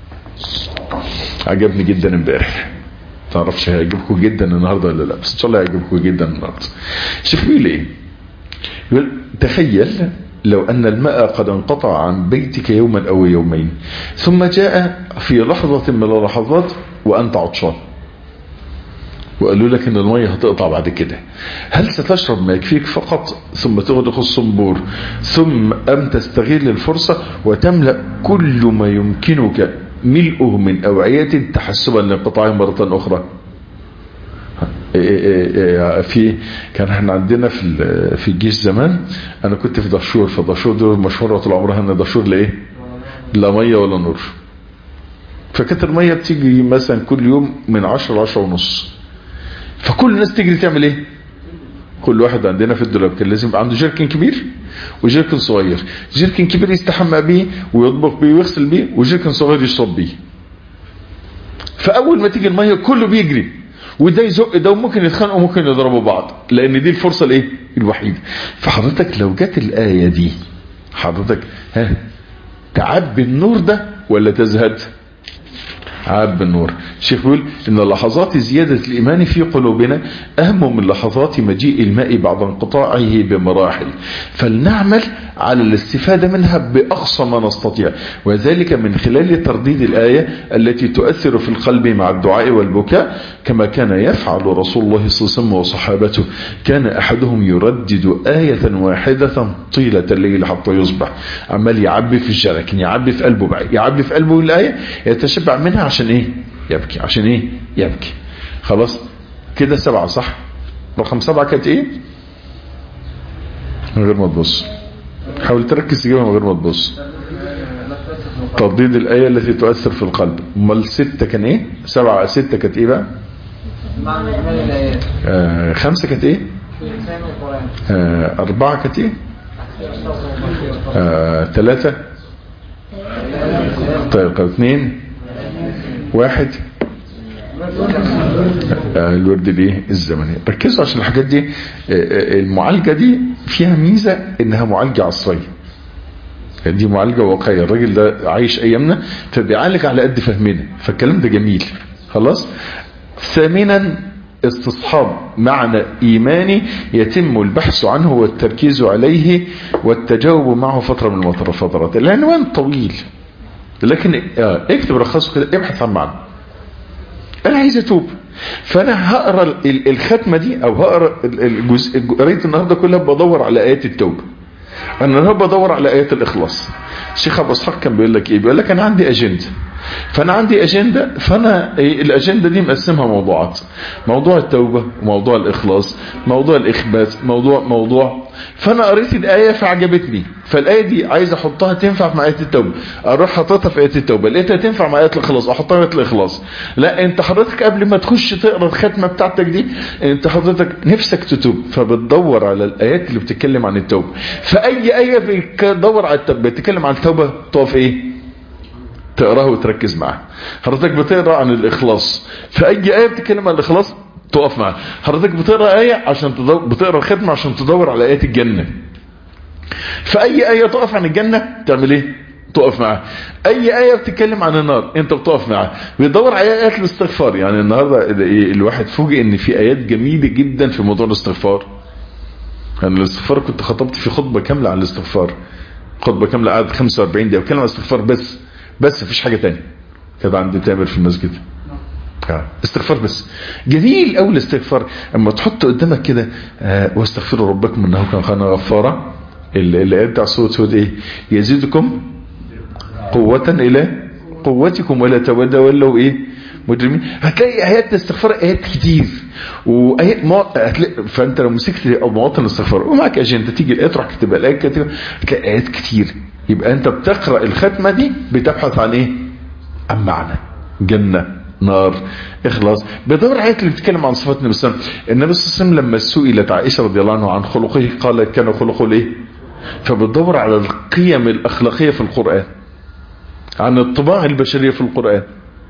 عجبني جدا امبارح تعرفش هيعجبكم جدا النهارده ولا لا بس ان شاء الله هيعجبكم جدا النهارده شوف بيقول ايه يقول تخيل لو أن الماء قد انقطع عن بيتك يوما أو يومين ثم جاء في لحظة من اللحظات وأنت عطشان وقالوا لك ان المية هتقطع بعد كده هل ستشرب ما يكفيك فقط ثم تغلق الصنبور ثم أم تستغل الفرصة وتملأ كل ما يمكنك ملئه من أوعية تحسبا لانقطاعه مرة أخرى في كان احنا عندنا في في الجيش زمان انا كنت في دشور فدشور دول مشهوره طول عمرها ان دشور لايه لا ميه ولا نور فكانت الميه بتيجي مثلا كل يوم من 10 ل 10 ونص فكل الناس تجري تعمل ايه كل واحد عندنا في الدولاب كان لازم يبقى عنده جيركن كبير وجيركن صغير جيركن كبير يستحمى بيه ويطبخ بيه ويغسل بيه وجيركن صغير يشرب بيه فاول ما تيجي الميه كله بيجري وده يزق ده وممكن يتخانقوا وممكن يضربوا بعض لان دي الفرصه الايه الوحيده فحضرتك لو جت الايه دي حضرتك ها تعبي النور ده ولا تزهد عاب النور الشيخ بيقول ان لحظات زيادة الايمان في قلوبنا اهم من لحظات مجيء الماء بعد انقطاعه بمراحل فلنعمل على الاستفادة منها باقصى ما نستطيع وذلك من خلال ترديد الاية التي تؤثر في القلب مع الدعاء والبكاء كما كان يفعل رسول الله صلى الله عليه وسلم وصحابته كان احدهم يردد آية واحدة طيلة الليل حتى يصبح عمال يعبي في الجركن يعبي في قلبه بقى يعبي في قلبه الآية يتشبع منها عشان ايه يبكي عشان ايه يبكي خلاص كده سبعة صح رقم سبعة كانت ايه من غير ما تبص حاول تركز تجيبها من غير ما تبص ترديد الآية التي تؤثر في القلب امال ستة كان ايه سبعة ستة كانت ايه بقى معنى إجمال الآيات آه خمسة كانت ايه في لسان القرآن آه أربعة كانت ايه آه ثلاثة طيب كانت اثنين واحد آه الورد الايه الزمني ركزوا عشان الحاجات دي آه آه المعالجة دي فيها ميزة انها معالجة عصرية دي معالجة واقعية الراجل ده عايش ايامنا فبيعالج على قد فهمنا فالكلام ده جميل خلاص ثامنا استصحاب معنى ايماني يتم البحث عنه والتركيز عليه والتجاوب معه فترة من الفترات العنوان طويل لكن اه اكتب رخصه كده ابحث عن معنى انا عايز اتوب فانا هقرا ال- الختمه دي او هقرا ال- الجزء قريت النهارده كلها بدور على ايات التوبه انا النهارده بدور على ايات الاخلاص الشيخ ابو اسحاق كان بيقول لك ايه بيقول لك انا عندي اجنده فانا عندي اجنده فانا إيه الاجنده دي مقسمها موضوعات موضوع التوبه وموضوع الاخلاص موضوع الاخبات موضوع موضوع فانا قريت الايه فعجبتني فالايه دي عايز احطها تنفع مع ايه التوبه اروح حاططها في ايه التوبه لقيتها تنفع مع ايه الاخلاص احطها في ايه الاخلاص لا انت حضرتك قبل ما تخش تقرا الختمه بتاعتك دي انت حضرتك نفسك تتوب فبتدور على الايات اللي بتتكلم عن التوبه فاي ايه بتدور على التوبه بتتكلم عن التوبه تقف ايه تقراها وتركز معاها حضرتك بتقرا عن الاخلاص فاي ايه بتتكلم عن الاخلاص تقف معاها حضرتك بتقرا ايه عشان تدور بتقرا الختمه عشان تدور على ايات الجنه فاي ايه تقف عن الجنه تعمل ايه تقف معاها اي ايه بتتكلم عن النار انت بتقف معاها بيدور على ايات الاستغفار يعني النهارده الواحد فوجئ ان في ايات جميله جدا في موضوع الاستغفار انا الاستغفار كنت خطبت في خطبه كامله عن الاستغفار خطبه كامله قعدت 45 دقيقه بتكلم عن الاستغفار بس بس مفيش حاجه تانية كده عند تامر في المسجد آه. استغفار بس جميل قوي الاستغفار اما تحط قدامك كده آه واستغفروا ربكم انه كان كان غفارا اللي بتاع سوره هود ايه يزيدكم قوة الى قوتكم ولا تولوا ايه مجرمين هتلاقي ايات الاستغفار ايات كتير وايات مو... هتلاقي فانت لو مسكت مواطن الاستغفار ومعك اجنده تيجي الايه تروح تكتبها الايه كتير هتلاقي ايات كتير يبقى انت بتقرا الختمه دي بتبحث عن ايه عن معنى جنه نار اخلاص بدور ايات اللي بتتكلم عن صفات النبي صلى الله عليه وسلم النبي صلى الله عليه وسلم لما سئلت عائشه رضي الله عنها عن خلقه قالت كان خلقه ايه فبتدور على القيم الاخلاقيه في القران عن الطباع البشريه في القران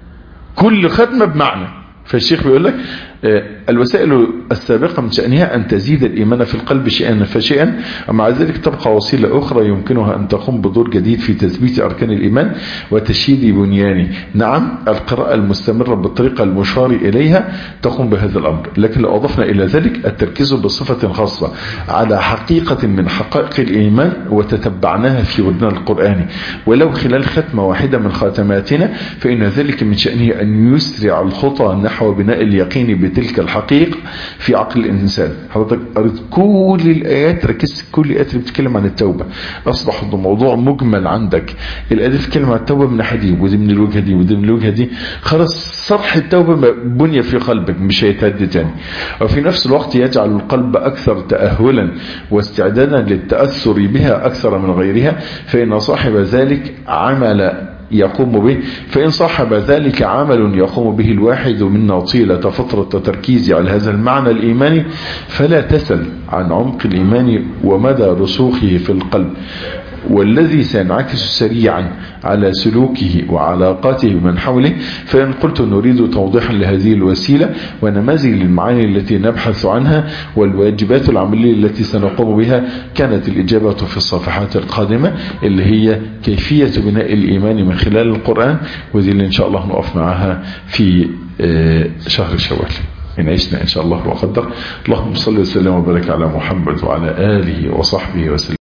كل ختمه بمعنى فالشيخ بيقول لك الوسائل السابقة من شأنها أن تزيد الإيمان في القلب شيئا فشيئا ومع ذلك تبقى وسيلة أخرى يمكنها أن تقوم بدور جديد في تثبيت أركان الإيمان وتشييد بنيانه نعم القراءة المستمرة بالطريقة المشار إليها تقوم بهذا الأمر لكن لو أضفنا إلى ذلك التركيز بصفة خاصة على حقيقة من حقائق الإيمان وتتبعناها في ودنا القرآن ولو خلال ختمة واحدة من خاتماتنا فإن ذلك من شأنه أن يسرع الخطى نحو بناء اليقين بتلك الحقيقة في عقل الإنسان حضرتك قريت كل الآيات ركزت كل الآيات اللي بتتكلم عن التوبة أصبح الموضوع مجمل عندك الآيات اللي بتتكلم عن التوبة من ناحية دي ودي من الوجهة دي ودي من الوجهة دي خلاص صرح التوبة بني في قلبك مش هيتهد تاني وفي نفس الوقت يجعل القلب أكثر تأهلا واستعدادا للتأثر بها أكثر من غيرها فإن صاحب ذلك عمل يقوم به فإن صاحب ذلك عمل يقوم به الواحد منا طيلة فترة تركيز على هذا المعنى الإيماني فلا تسل عن عمق الإيمان ومدى رسوخه في القلب والذي سينعكس سريعا على سلوكه وعلاقاته بمن حوله فإن قلت نريد توضيحا لهذه الوسيلة ونماذج للمعاني التي نبحث عنها والواجبات العملية التي سنقوم بها كانت الإجابة في الصفحات القادمة اللي هي كيفية بناء الإيمان من خلال القرآن ودي اللي إن شاء الله نقف معها في شهر شوال إن عشنا إن شاء الله وقدر اللهم صل وسلم وبارك على محمد وعلى آله وصحبه وسلم